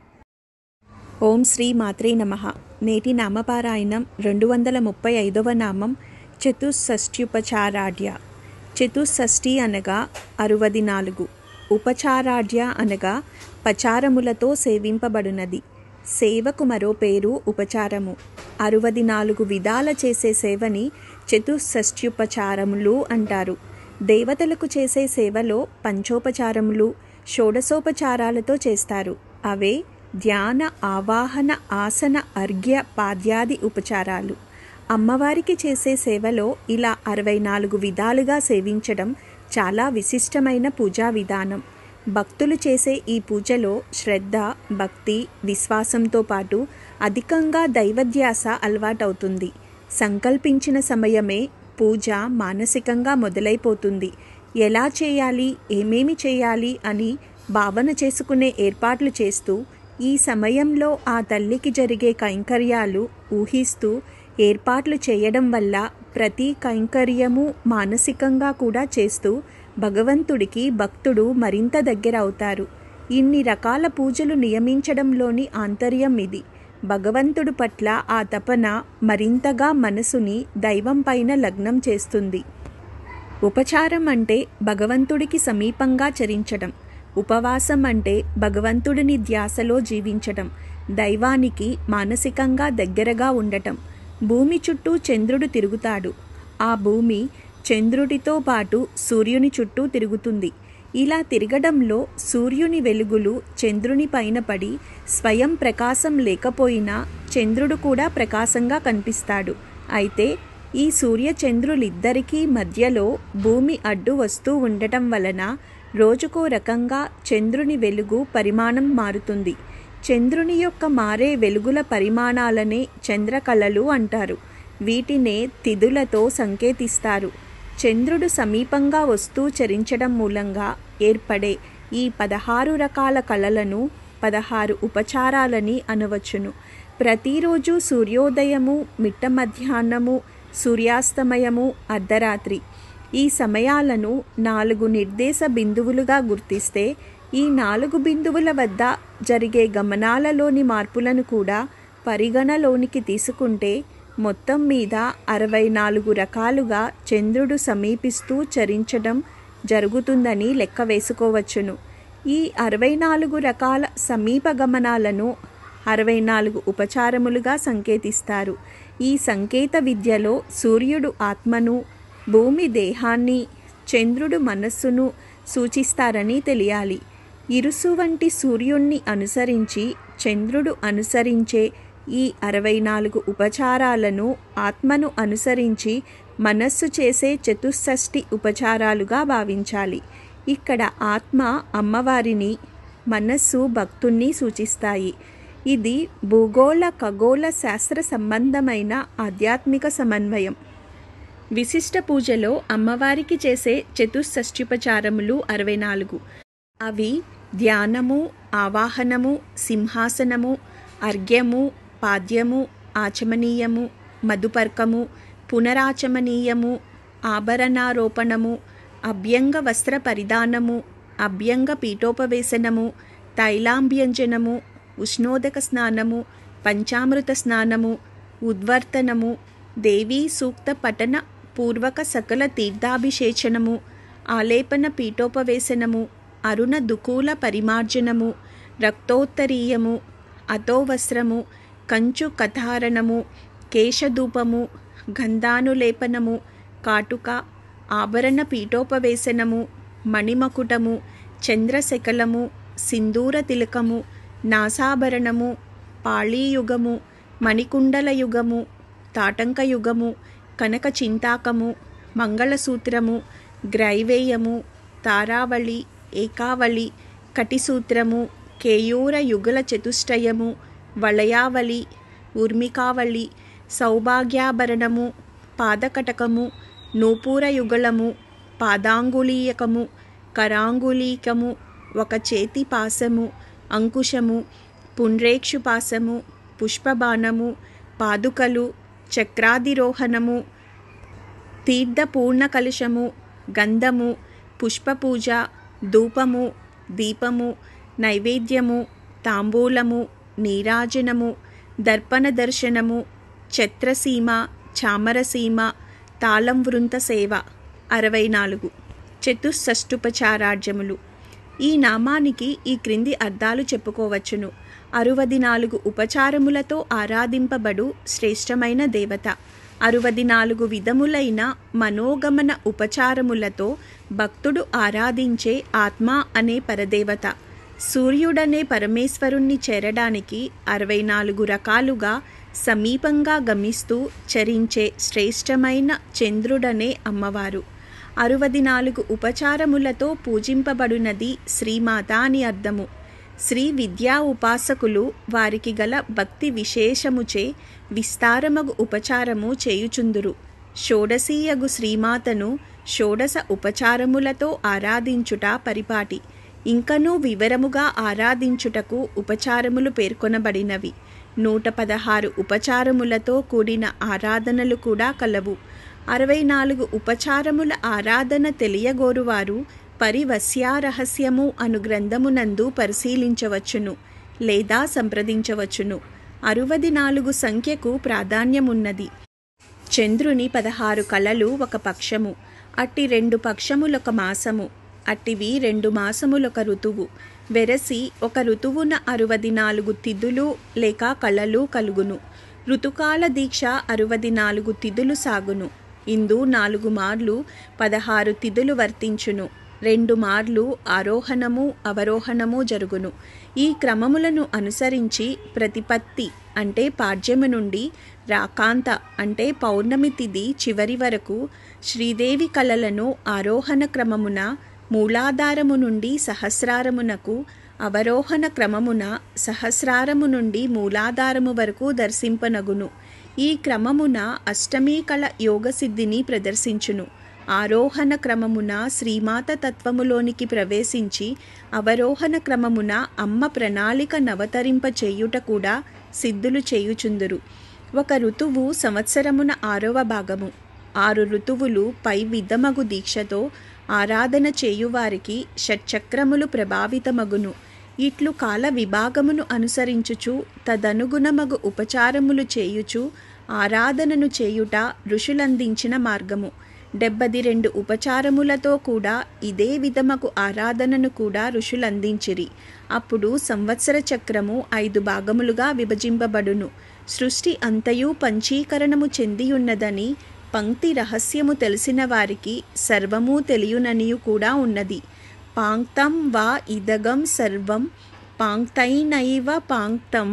ఓం శ్రీ మాత్రే నమ నేటి నామపారాయణం రెండు వందల ముప్పై ఐదవ నామం చతుషష్ట్యుపచారాఢ్య చతుషష్ఠి అనగా అరువది నాలుగు ఉపచారాఢ్య అనగా పచారములతో సేవింపబడునది సేవకు మరో పేరు ఉపచారము అరువది నాలుగు విధాల చేసే సేవని చతుషష్ట్యుపచారములు అంటారు దేవతలకు చేసే సేవలో పంచోపచారములు షోడసోపచారాలతో చేస్తారు అవే ధ్యాన ఆవాహన ఆసన అర్ఘ్య పాద్యాది ఉపచారాలు అమ్మవారికి చేసే సేవలో ఇలా అరవై నాలుగు విధాలుగా సేవించడం చాలా విశిష్టమైన పూజా విధానం భక్తులు చేసే ఈ పూజలో శ్రద్ధ భక్తి విశ్వాసంతో పాటు అధికంగా దైవధ్యాస అలవాటవుతుంది సంకల్పించిన సమయమే పూజ మానసికంగా మొదలైపోతుంది ఎలా చేయాలి ఏమేమి చేయాలి అని భావన చేసుకునే ఏర్పాట్లు చేస్తూ ఈ సమయంలో ఆ తల్లికి జరిగే కైంకర్యాలు ఊహిస్తూ ఏర్పాట్లు చేయడం వల్ల ప్రతి కైంకర్యము మానసికంగా కూడా చేస్తూ భగవంతుడికి భక్తుడు మరింత దగ్గర అవుతారు ఇన్ని రకాల పూజలు నియమించడంలోని ఆంతర్యం ఇది భగవంతుడు పట్ల ఆ తపన మరింతగా మనసుని దైవం పైన లగ్నం చేస్తుంది ఉపచారం అంటే భగవంతుడికి సమీపంగా చరించడం ఉపవాసం అంటే భగవంతుడిని ధ్యాసలో జీవించటం దైవానికి మానసికంగా దగ్గరగా ఉండటం భూమి చుట్టూ చంద్రుడు తిరుగుతాడు ఆ భూమి చంద్రుడితో పాటు సూర్యుని చుట్టూ తిరుగుతుంది ఇలా తిరగడంలో సూర్యుని వెలుగులు చంద్రుని పైన పడి స్వయం ప్రకాశం లేకపోయినా చంద్రుడు కూడా ప్రకాశంగా కనిపిస్తాడు అయితే ఈ సూర్య చంద్రులిద్దరికీ మధ్యలో భూమి అడ్డు వస్తూ ఉండటం వలన రోజుకో రకంగా చంద్రుని వెలుగు పరిమాణం మారుతుంది చంద్రుని యొక్క మారే వెలుగుల పరిమాణాలనే చంద్రకళలు అంటారు వీటినే తిథులతో సంకేతిస్తారు చంద్రుడు సమీపంగా వస్తూ చరించడం మూలంగా ఏర్పడే ఈ పదహారు రకాల కళలను పదహారు ఉపచారాలని అనవచ్చును ప్రతిరోజు సూర్యోదయము మిట్ట మధ్యాహ్నము సూర్యాస్తమయము అర్ధరాత్రి ఈ సమయాలను నాలుగు నిర్దేశ బిందువులుగా గుర్తిస్తే ఈ నాలుగు బిందువుల వద్ద జరిగే గమనాలలోని మార్పులను కూడా పరిగణలోనికి తీసుకుంటే మొత్తం మీద అరవై నాలుగు రకాలుగా చంద్రుడు సమీపిస్తూ చరించడం జరుగుతుందని లెక్క వేసుకోవచ్చును ఈ అరవై నాలుగు రకాల సమీప గమనాలను అరవై నాలుగు ఉపచారములుగా సంకేతిస్తారు ఈ సంకేత విద్యలో సూర్యుడు ఆత్మను భూమి దేహాన్ని చంద్రుడు మనస్సును సూచిస్తారని తెలియాలి ఇరుసు వంటి సూర్యుణ్ణి అనుసరించి చంద్రుడు అనుసరించే ఈ అరవై నాలుగు ఉపచారాలను ఆత్మను అనుసరించి మనస్సు చేసే చతుషష్ఠి ఉపచారాలుగా భావించాలి ఇక్కడ ఆత్మ అమ్మవారిని మనస్సు భక్తుణ్ణి సూచిస్తాయి ఇది భూగోళ ఖగోళ శాస్త్ర సంబంధమైన ఆధ్యాత్మిక సమన్వయం విశిష్ట పూజలో అమ్మవారికి చేసే చతుషష్ఠ్యుపచారములు అరవై నాలుగు అవి ధ్యానము ఆవాహనము సింహాసనము అర్ఘ్యము పాద్యము ఆచమనీయము మధుపర్కము పునరాచమనీయము ఆభరణారోపణము అభ్యంగ వస్త్ర పరిధానము అభ్యంగ పీఠోపవేశనము తైలాంభ్యంజనము ఉష్ణోదక స్నానము పంచామృత స్నానము ఉద్వర్తనము దేవీ సూక్త పఠన పూర్వక సకల తీర్థాభిషేచనము ఆలేపన పీఠోపవేశనము అరుణ దుకూల పరిమార్జనము రక్తోత్తరీయము అతోవస్త్రము కంచు కథారణము కేశధూపము గంధానులేపనము కాటుక ఆభరణ పీఠోపవేశనము మణిమకుటము చంద్రశకలము సింధూర తిలకము నాసాభరణము పాళీయుగము మణికుండల యుగము తాటంక యుగము కనక చింతాకము మంగళసూత్రము గ్రైవేయము తారావళి ఏకావళి కటిసూత్రము కేయూర యుగల చతుష్టయము వలయావళి ఊర్మికావళి సౌభాగ్యాభరణము పాదకటకము నూపూర యుగళము పాదాంగులీయకము కరాంగులీకము ఒక చేతి పాసము అంకుశము పుండ్రేక్షు పాసము పుష్పబాణము పాదుకలు చక్రాదిరోహణము తీర్థపూర్ణ కలశము గంధము పుష్పపూజ ధూపము దీపము నైవేద్యము తాంబూలము నీరాజనము దర్పణ దర్శనము ఛత్రసీమ చామరసీమ తాళం వృంత సేవ అరవై నాలుగు చతుషష్టుపచారార్జములు ఈ నామానికి ఈ క్రింది అర్థాలు చెప్పుకోవచ్చును అరువది నాలుగు ఉపచారములతో ఆరాధింపబడు శ్రేష్టమైన దేవత అరువది నాలుగు విధములైన మనోగమన ఉపచారములతో భక్తుడు ఆరాధించే ఆత్మ అనే పరదేవత సూర్యుడనే పరమేశ్వరుణ్ణి చేరడానికి అరవై నాలుగు రకాలుగా సమీపంగా గమిస్తూ చరించే శ్రేష్టమైన చంద్రుడనే అమ్మవారు అరువది నాలుగు ఉపచారములతో పూజింపబడునది శ్రీమాత అని అర్థము శ్రీ విద్యా ఉపాసకులు వారికి గల భక్తి విశేషముచే విస్తారమగు ఉపచారము చేయుచుందురు షోడశీయగు శ్రీమాతను షోడశ ఉపచారములతో ఆరాధించుట పరిపాటి ఇంకనూ వివరముగా ఆరాధించుటకు ఉపచారములు పేర్కొనబడినవి నూట పదహారు ఉపచారములతో కూడిన ఆరాధనలు కూడా కలవు అరవై నాలుగు ఉపచారముల ఆరాధన తెలియగోరువారు పరివస్యారహస్యము అను గ్రంథమునందు పరిశీలించవచ్చును లేదా సంప్రదించవచ్చును అరువది నాలుగు సంఖ్యకు ప్రాధాన్యమున్నది చంద్రుని పదహారు కళలు ఒక పక్షము అట్టి రెండు పక్షములొక మాసము అట్టివి రెండు మాసములొక ఋతువు వెరసి ఒక ఋతువున అరువది నాలుగు తిథులు లేక కళలు కలుగును ఋతుకాల దీక్ష అరువది నాలుగు తిథులు సాగును ఇందు నాలుగు మార్లు పదహారు తిథులు వర్తించును రెండు మార్లు ఆరోహణము అవరోహణము జరుగును ఈ క్రమములను అనుసరించి ప్రతిపత్తి అంటే పాడ్యము నుండి రాకాంత అంటే పౌర్ణమి తిథి చివరి వరకు శ్రీదేవి కళలను ఆరోహణ క్రమమున మూలాధారము నుండి సహస్రారమునకు అవరోహణ క్రమమున సహస్రారము నుండి మూలాధారము వరకు దర్శింపనగును ఈ క్రమమున అష్టమీ కళ యోగసిద్ధిని ప్రదర్శించును ఆరోహణ క్రమమున శ్రీమాత తత్వములోనికి ప్రవేశించి అవరోహణ క్రమమున అమ్మ ప్రణాళిక నవతరింప చేయుట కూడా సిద్ధులు చేయుచుందురు ఒక ఋతువు సంవత్సరమున ఆరవ భాగము ఆరు ఋతువులు పై విధమగు దీక్షతో ఆరాధన చేయువారికి షట్చక్రములు ప్రభావితమగును ఇట్లు కాల విభాగమును అనుసరించుచు తదనుగుణమగు ఉపచారములు చేయుచు ఆరాధనను చేయుట ఋషులందించిన మార్గము డెబ్బది రెండు ఉపచారములతో కూడా ఇదే విధమగు ఆరాధనను కూడా ఋషులందించిరి అప్పుడు సంవత్సర చక్రము ఐదు భాగములుగా విభజింపబడును సృష్టి అంతయు పంచీకరణము చెందియున్నదని పంక్తి రహస్యము తెలిసిన వారికి సర్వము తెలియుననియు కూడా ఉన్నది పాంక్తం వా ఇదగం సర్వం పాంక్తైనైవ పాంక్తం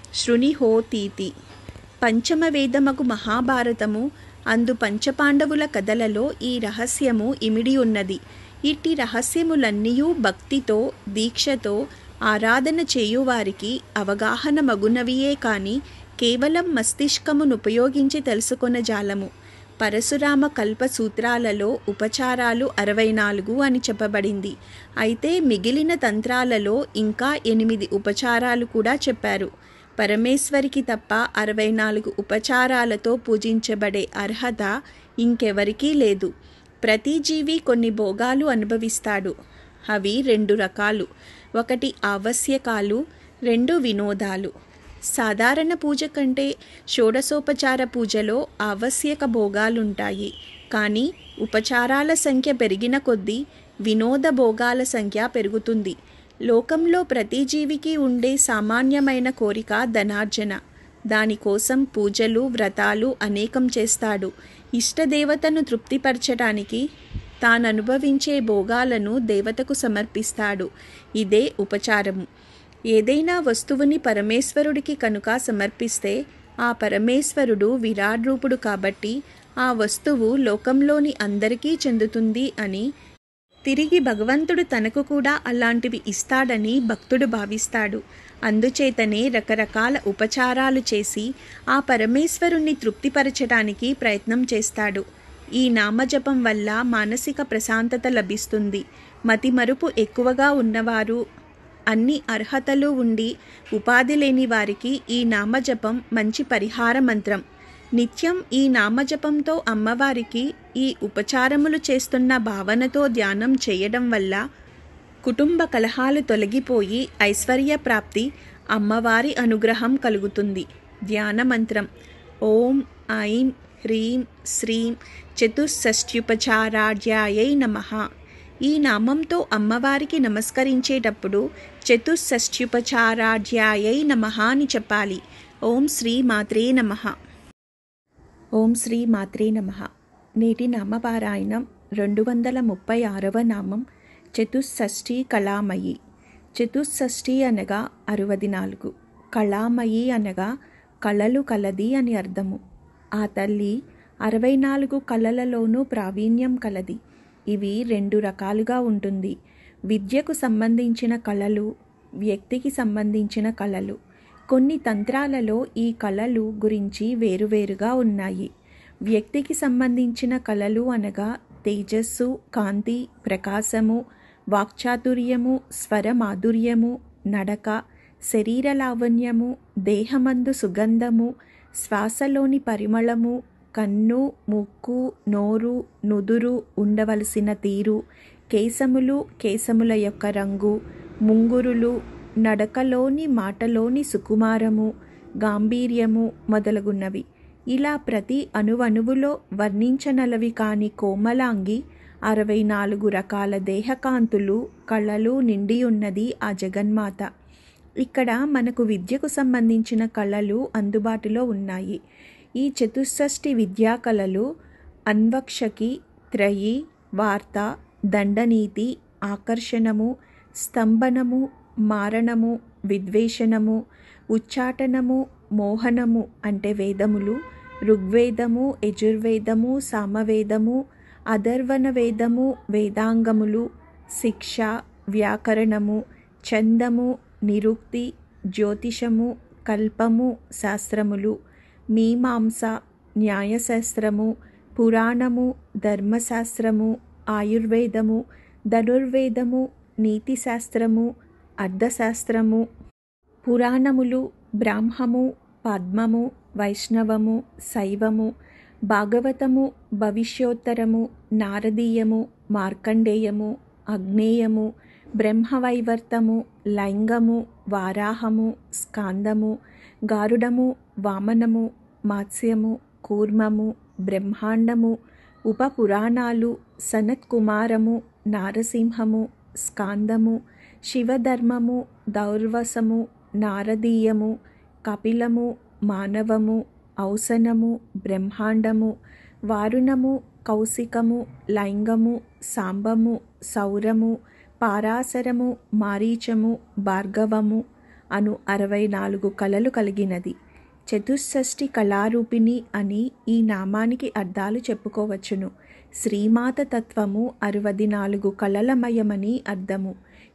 శృణిహోతీతి పంచమ వేదమగు మహాభారతము అందు పంచపాండవుల కథలలో ఈ రహస్యము ఇమిడి ఉన్నది ఇట్టి రహస్యములన్నీయూ భక్తితో దీక్షతో ఆరాధన చేయువారికి అవగాహన మగునవియే కాని కేవలం మస్తిష్కమును ఉపయోగించి తెలుసుకొన జాలము పరశురామ కల్ప సూత్రాలలో ఉపచారాలు అరవై నాలుగు అని చెప్పబడింది అయితే మిగిలిన తంత్రాలలో ఇంకా ఎనిమిది ఉపచారాలు కూడా చెప్పారు పరమేశ్వరికి తప్ప అరవై నాలుగు ఉపచారాలతో పూజించబడే అర్హత ఇంకెవరికీ లేదు ప్రతి జీవి కొన్ని భోగాలు అనుభవిస్తాడు అవి రెండు రకాలు ఒకటి ఆవశ్యకాలు రెండు వినోదాలు సాధారణ పూజ కంటే షోడశోపచార పూజలో ఆవశ్యక భోగాలుంటాయి కానీ ఉపచారాల సంఖ్య పెరిగిన కొద్దీ వినోద భోగాల సంఖ్య పెరుగుతుంది లోకంలో ప్రతి జీవికి ఉండే సామాన్యమైన కోరిక ధనార్జన దానికోసం పూజలు వ్రతాలు అనేకం చేస్తాడు ఇష్టదేవతను తృప్తిపరచడానికి తాను అనుభవించే భోగాలను దేవతకు సమర్పిస్తాడు ఇదే ఉపచారము ఏదైనా వస్తువుని పరమేశ్వరుడికి కనుక సమర్పిస్తే ఆ పరమేశ్వరుడు విరాట్ రూపుడు కాబట్టి ఆ వస్తువు లోకంలోని అందరికీ చెందుతుంది అని తిరిగి భగవంతుడు తనకు కూడా అలాంటివి ఇస్తాడని భక్తుడు భావిస్తాడు అందుచేతనే రకరకాల ఉపచారాలు చేసి ఆ పరమేశ్వరుణ్ణి తృప్తిపరచడానికి ప్రయత్నం చేస్తాడు ఈ నామజపం వల్ల మానసిక ప్రశాంతత లభిస్తుంది మతిమరుపు ఎక్కువగా ఉన్నవారు అన్ని అర్హతలు ఉండి ఉపాధి లేని వారికి ఈ నామజపం మంచి పరిహార మంత్రం నిత్యం ఈ నామజపంతో అమ్మవారికి ఈ ఉపచారములు చేస్తున్న భావనతో ధ్యానం చేయడం వల్ల కుటుంబ కలహాలు తొలగిపోయి ఐశ్వర్య ప్రాప్తి అమ్మవారి అనుగ్రహం కలుగుతుంది ధ్యాన మంత్రం ఓం ఐం హ్రీం శ్రీం చతుషష్ట్యుపచారాఢ్యాయై నమ ఈ నామంతో అమ్మవారికి నమస్కరించేటప్పుడు చతుషష్ట్యుపచారాఢ్యాయై నమ అని చెప్పాలి ఓం శ్రీ మాత్రే నమ ఓం శ్రీ మాత్రే నమ నేటి నామపారాయణం రెండు వందల ముప్పై ఆరవ నామం చతుషష్ఠి కళామయి చతుషష్ఠి అనగా అరవది నాలుగు కళామయి అనగా కళలు కలది అని అర్థము ఆ తల్లి అరవై నాలుగు కళలలోనూ ప్రావీణ్యం కలది ఇవి రెండు రకాలుగా ఉంటుంది విద్యకు సంబంధించిన కళలు వ్యక్తికి సంబంధించిన కళలు కొన్ని తంత్రాలలో ఈ కళలు గురించి వేరువేరుగా ఉన్నాయి వ్యక్తికి సంబంధించిన కళలు అనగా తేజస్సు కాంతి ప్రకాశము వాక్చాతుర్యము స్వర మాధుర్యము నడక శరీర లావణ్యము దేహమందు సుగంధము శ్వాసలోని పరిమళము కన్ను ముక్కు నోరు నుదురు ఉండవలసిన తీరు కేశములు కేశముల యొక్క రంగు ముంగురులు నడకలోని మాటలోని సుకుమారము గాంభీర్యము మొదలగున్నవి ఇలా ప్రతి అణువణువులో వర్ణించనలవి కాని కోమలాంగి అరవై నాలుగు రకాల దేహకాంతులు కళలు నిండి ఉన్నది ఆ జగన్మాత ఇక్కడ మనకు విద్యకు సంబంధించిన కళలు అందుబాటులో ఉన్నాయి ఈ చతుషష్ఠి విద్యా కళలు అన్వక్షకి త్రయి వార్త దండనీతి ఆకర్షణము స్తంభనము మారణము విద్వేషణము ఉచ్చాటనము మోహనము అంటే వేదములు ఋగ్వేదము యజుర్వేదము సామవేదము అధర్వణ వేదము వేదాంగములు శిక్ష వ్యాకరణము చందము నిరుక్తి జ్యోతిషము కల్పము శాస్త్రములు మీమాంస న్యాయశాస్త్రము పురాణము ధర్మశాస్త్రము ఆయుర్వేదము ధనుర్వేదము నీతిశాస్త్రము అర్థశాస్త్రము పురాణములు బ్రాహ్మము పద్మము వైష్ణవము శైవము భాగవతము భవిష్యోత్తరము నారదీయము మార్కండేయము అగ్నేయము బ్రహ్మవైవర్తము లైంగము వారాహము స్కాందము గారుడము వామనము మాత్స్యము కూర్మము బ్రహ్మాండము ఉపపురాణాలు సనత్కుమారము నారసింహము స్కాందము శివధర్మము దౌర్వసము నారదీయము కపిలము మానవము ఔసనము బ్రహ్మాండము వారుణము కౌశికము లైంగము సాంబము సౌరము పారాశరము మారీచము భార్గవము అను అరవై నాలుగు కళలు కలిగినది చతుషష్ఠి కళారూపిణి అని ఈ నామానికి అర్థాలు చెప్పుకోవచ్చును శ్రీమాత తత్వము అరవది నాలుగు కళలమయమని అర్థము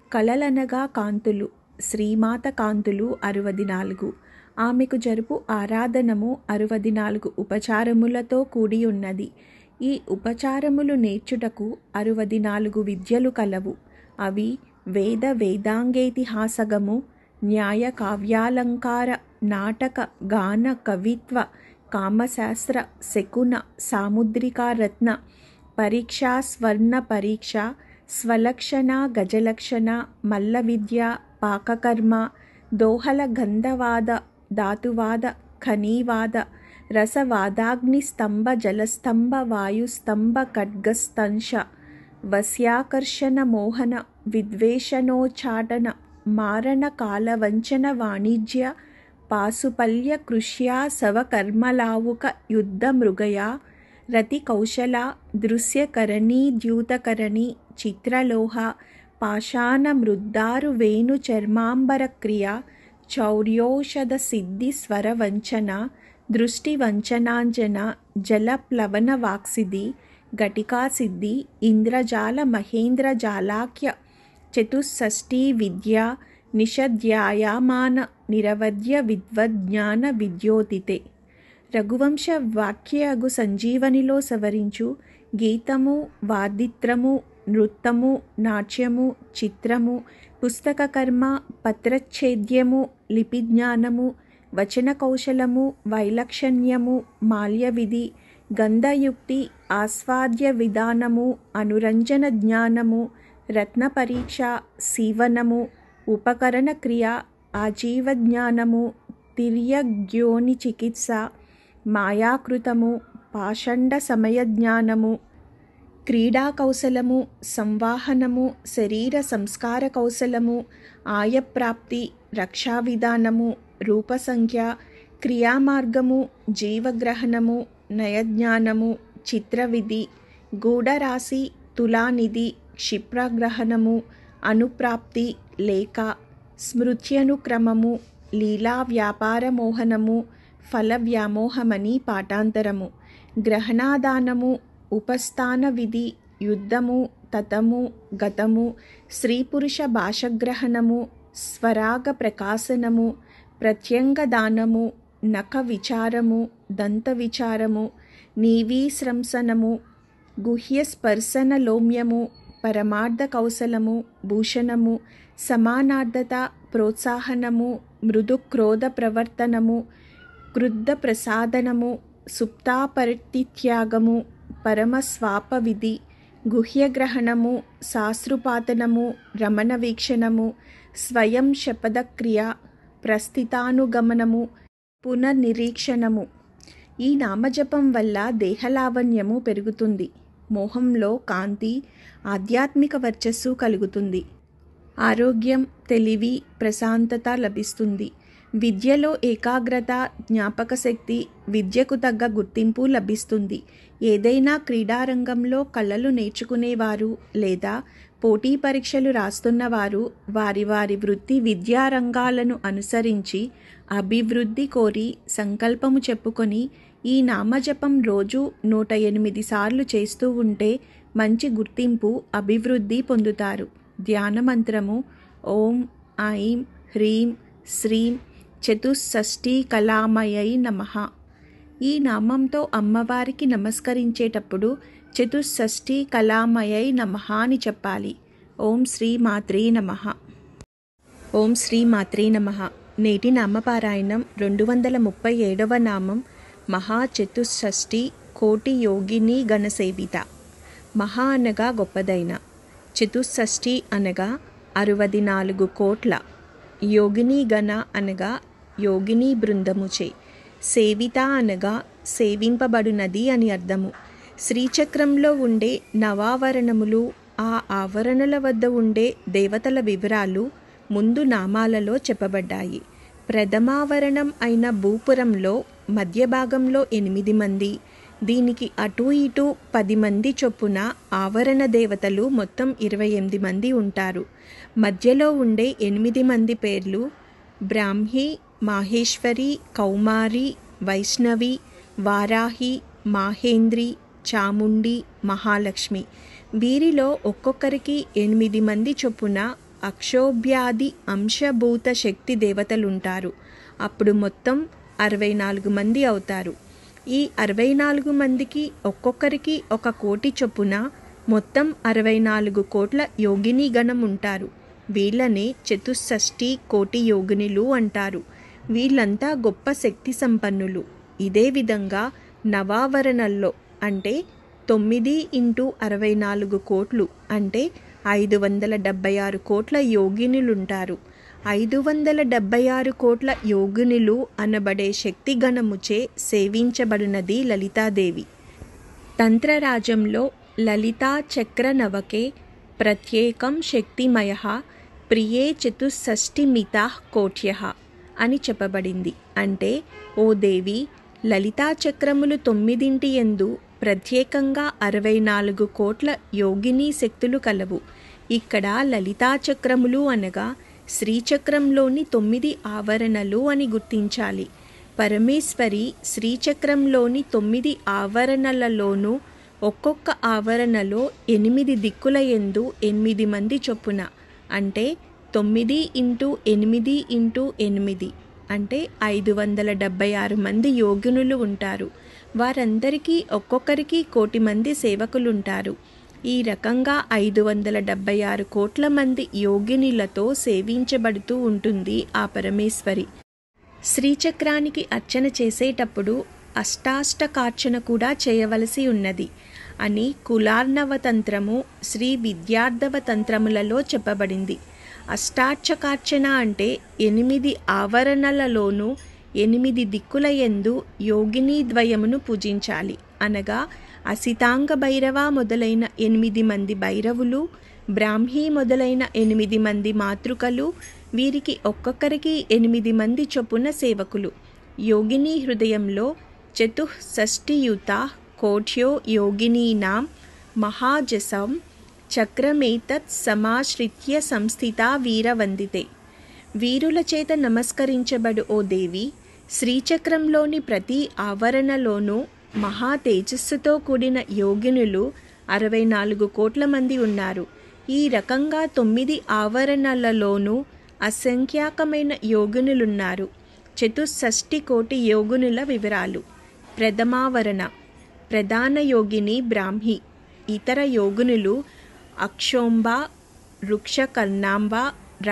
కళలనగా కాంతులు శ్రీమాత కాంతులు అరవది నాలుగు ఆమెకు జరుపు ఆరాధనము అరవది నాలుగు ఉపచారములతో కూడి ఉన్నది ఈ ఉపచారములు నేర్చుటకు అరవది నాలుగు విద్యలు కలవు అవి వేద వేదాంగేతిహాసగము న్యాయ కావ్యాలంకార నాటక గాన కవిత్వ కామశాస్త్ర శకున సాముద్రికారత్న పరీక్షా స్వర్ణ పరీక్ష స్వలక్షణ గజలక్షణ మల్ల విద్య పాకకర్మ దోహల గంధవాద ధాతువాద ఖనీవాద రసవాదాగ్నిస్తంభ జలస్తంభ వాయుస్తంభ ఖడ్గస్తంశ వశ్యాకర్షణ మోహన విద్వేషణోచాటన మారణ కాలవంచన వాణిజ్య పాశుపల్య కృష్యా సవకర్మలావుక యుద్ధ మృగయా రతి కౌశల దృశ్యకరణీ ద్యూతకరణి చిత్రలోహ పాషాణ మృద్దారు వేణు చర్మాంబర క్రియ చౌర్యోషధ సిద్ధి స్వర వంచన దృష్టి వంచనాంజన జల ప్లవన వాక్సిద్ధి ఘటికా సిద్ధి ఇంద్రజాల మహేంద్రజాలాఖ్య చతుషష్ఠీ విద్య నిషధ్యాయమాన నిరవధ్య విద్వజ్ఞాన విద్యోతితే రఘువంశ వాక్యగు సంజీవనిలో సవరించు గీతము వాదిత్రము నృత్తము నాట్యము చిత్రము పుస్తక కర్మ పత్రచ్ఛేద్యము లిపిజ్ఞానము వచన కౌశలము వైలక్షణ్యము మాల్యవిధి గంధయుక్తి ఆస్వాద్య విధానము అనురంజన జ్ఞానము రత్న పరీక్ష సీవనము ఉపకరణ క్రియ ఆజీవ జ్ఞానము తిర్యగ్యోని చికిత్స మాయాకృతము పాషండ సమయ జ్ఞానము క్రీడా కౌశలము సంవాహనము శరీర సంస్కార కౌశలము ఆయప్రాప్తి రక్షా విధానము రూపసంఖ్య క్రియామార్గము జీవగ్రహణము నయజ్ఞానము చిత్రవిధి గూఢరాశి తులానిధి క్షిప్రగ్రహణము అనుప్రాప్తి లేక స్మృత్యనుక్రమము లీలా వ్యాపార మోహనము ఫల వ్యామోహమని పాఠాంతరము గ్రహణాదానము ఉపస్థాన విధి యుద్ధము తతము గతము స్త్రీ పురుష భాషగ్రహణము స్వరాగ ప్రకాశనము ప్రత్యంగదానము నఖ విచారము దంత విచారము నీవీశ్రంసనము గుహ్య స్పర్శన లోమ్యము పరమార్థ కౌశలము భూషణము సమానార్థత ప్రోత్సాహనము మృదు క్రోధ ప్రవర్తనము క్రుద్ధ ప్రసాదనము సుప్తాపరిత్యాగము పరమస్వాప విధి గుహ్యగ్రహణము శాస్త్రుపాతనము రమణ వీక్షణము స్వయం శపథక్రియ ప్రస్థితానుగమనము పునర్నిరీక్షణము ఈ నామజపం వల్ల దేహలావణ్యము పెరుగుతుంది మోహంలో కాంతి ఆధ్యాత్మిక వర్చస్సు కలుగుతుంది ఆరోగ్యం తెలివి ప్రశాంతత లభిస్తుంది విద్యలో ఏకాగ్రత జ్ఞాపక శక్తి విద్యకు తగ్గ గుర్తింపు లభిస్తుంది ఏదైనా క్రీడారంగంలో కళలు నేర్చుకునేవారు లేదా పోటీ పరీక్షలు రాస్తున్నవారు వారి వారి వృత్తి విద్యా రంగాలను అనుసరించి అభివృద్ధి కోరి సంకల్పము చెప్పుకొని ఈ నామజపం రోజు నూట ఎనిమిది సార్లు చేస్తూ ఉంటే మంచి గుర్తింపు అభివృద్ధి పొందుతారు ధ్యాన మంత్రము ఓం ఐం హ్రీం శ్రీం చతుషష్ఠీ కళామయై నమ ఈ నామంతో అమ్మవారికి నమస్కరించేటప్పుడు చతుషష్ఠీ కళామయై నమ అని చెప్పాలి ఓం శ్రీ మాత్రే నమ ఓం శ్రీ మాత్రే నమ నేటి నామపారాయణం రెండు వందల ముప్పై ఏడవ నామం మహా చతుషష్ఠి కోటి యోగిని గణసేవిత మహా అనగా గొప్పదైన చతుషష్ఠి అనగా అరవది నాలుగు కోట్ల యోగిని గణ అనగా యోగిని బృందముచే సేవిత అనగా సేవింపబడునది అని అర్థము శ్రీచక్రంలో ఉండే నవావరణములు ఆ ఆవరణల వద్ద ఉండే దేవతల వివరాలు ముందు నామాలలో చెప్పబడ్డాయి ప్రథమావరణం అయిన భూపురంలో మధ్య భాగంలో ఎనిమిది మంది దీనికి అటు ఇటు పది మంది చొప్పున ఆవరణ దేవతలు మొత్తం ఇరవై ఎనిమిది మంది ఉంటారు మధ్యలో ఉండే ఎనిమిది మంది పేర్లు బ్రాహ్మి మాహేశ్వరి కౌమారి వైష్ణవి వారాహి మాహేంద్రి చాముండి మహాలక్ష్మి వీరిలో ఒక్కొక్కరికి ఎనిమిది మంది చొప్పున అక్షోభ్యాది అంశభూత శక్తి దేవతలుంటారు అప్పుడు మొత్తం అరవై నాలుగు మంది అవుతారు ఈ అరవై నాలుగు మందికి ఒక్కొక్కరికి ఒక కోటి చొప్పున మొత్తం అరవై నాలుగు కోట్ల యోగిని గణం ఉంటారు వీళ్ళనే చతుషష్ఠి కోటి యోగినులు అంటారు వీళ్ళంతా గొప్ప శక్తి సంపన్నులు ఇదే విధంగా నవావరణల్లో అంటే తొమ్మిది ఇంటూ అరవై నాలుగు కోట్లు అంటే ఐదు వందల డెబ్బై ఆరు కోట్ల యోగినులుంటారు ఐదు వందల డెబ్బై ఆరు కోట్ల యోగినులు అనబడే శక్తి గణముచే సేవించబడినది లలితాదేవి తంత్రరాజంలో లలితా చక్ర నవకే ప్రత్యేకం శక్తిమయ ప్రియే చతుషష్టిమితా కోట్య అని చెప్పబడింది అంటే ఓ దేవి లలితా చక్రములు తొమ్మిదింటి ఎందు ప్రత్యేకంగా అరవై నాలుగు కోట్ల యోగిని శక్తులు కలవు ఇక్కడ లలితా చక్రములు అనగా శ్రీచక్రంలోని తొమ్మిది ఆవరణలు అని గుర్తించాలి పరమేశ్వరి శ్రీచక్రంలోని తొమ్మిది ఆవరణలలోనూ ఒక్కొక్క ఆవరణలో ఎనిమిది దిక్కుల ఎందు ఎనిమిది మంది చొప్పున అంటే తొమ్మిది ఇంటూ ఎనిమిది ఇంటూ ఎనిమిది అంటే ఐదు వందల డెబ్బై ఆరు మంది యోగినులు ఉంటారు వారందరికీ ఒక్కొక్కరికి కోటి మంది సేవకులుంటారు ఈ రకంగా ఐదు వందల డెబ్బై ఆరు కోట్ల మంది యోగినులతో సేవించబడుతూ ఉంటుంది ఆ పరమేశ్వరి శ్రీచక్రానికి అర్చన చేసేటప్పుడు అష్టాష్టకార్చన కూడా చేయవలసి ఉన్నది అని కులార్ణవ తంత్రము శ్రీ విద్యార్థవ తంత్రములలో చెప్పబడింది అష్టార్చకార్చన అంటే ఎనిమిది ఆవరణలలోనూ ఎనిమిది దిక్కుల ఎందు యోగిని ద్వయమును పూజించాలి అనగా అసితాంగ భైరవ మొదలైన ఎనిమిది మంది భైరవులు బ్రాహ్మీ మొదలైన ఎనిమిది మంది మాతృకలు వీరికి ఒక్కొక్కరికి ఎనిమిది మంది చొప్పున సేవకులు యోగిని హృదయంలో చతుషష్టియుత కోఠ్యో యోగినీనాం మహాజసం చక్రమేతత్ సమాశ్రిత్య సంస్థిత వీరవందితే వీరుల చేత నమస్కరించబడు ఓ దేవి శ్రీచక్రంలోని ప్రతి ఆవరణలోనూ మహా తేజస్సుతో కూడిన యోగినులు అరవై నాలుగు కోట్ల మంది ఉన్నారు ఈ రకంగా తొమ్మిది ఆవరణలలోనూ అసంఖ్యాకమైన యోగినులున్నారు చతుషష్టి కోటి యోగునుల వివరాలు ప్రథమావరణ ప్రధాన యోగిని బ్రాహ్మి ఇతర యోగునులు అక్షోంబ వృక్షకర్ణాంబ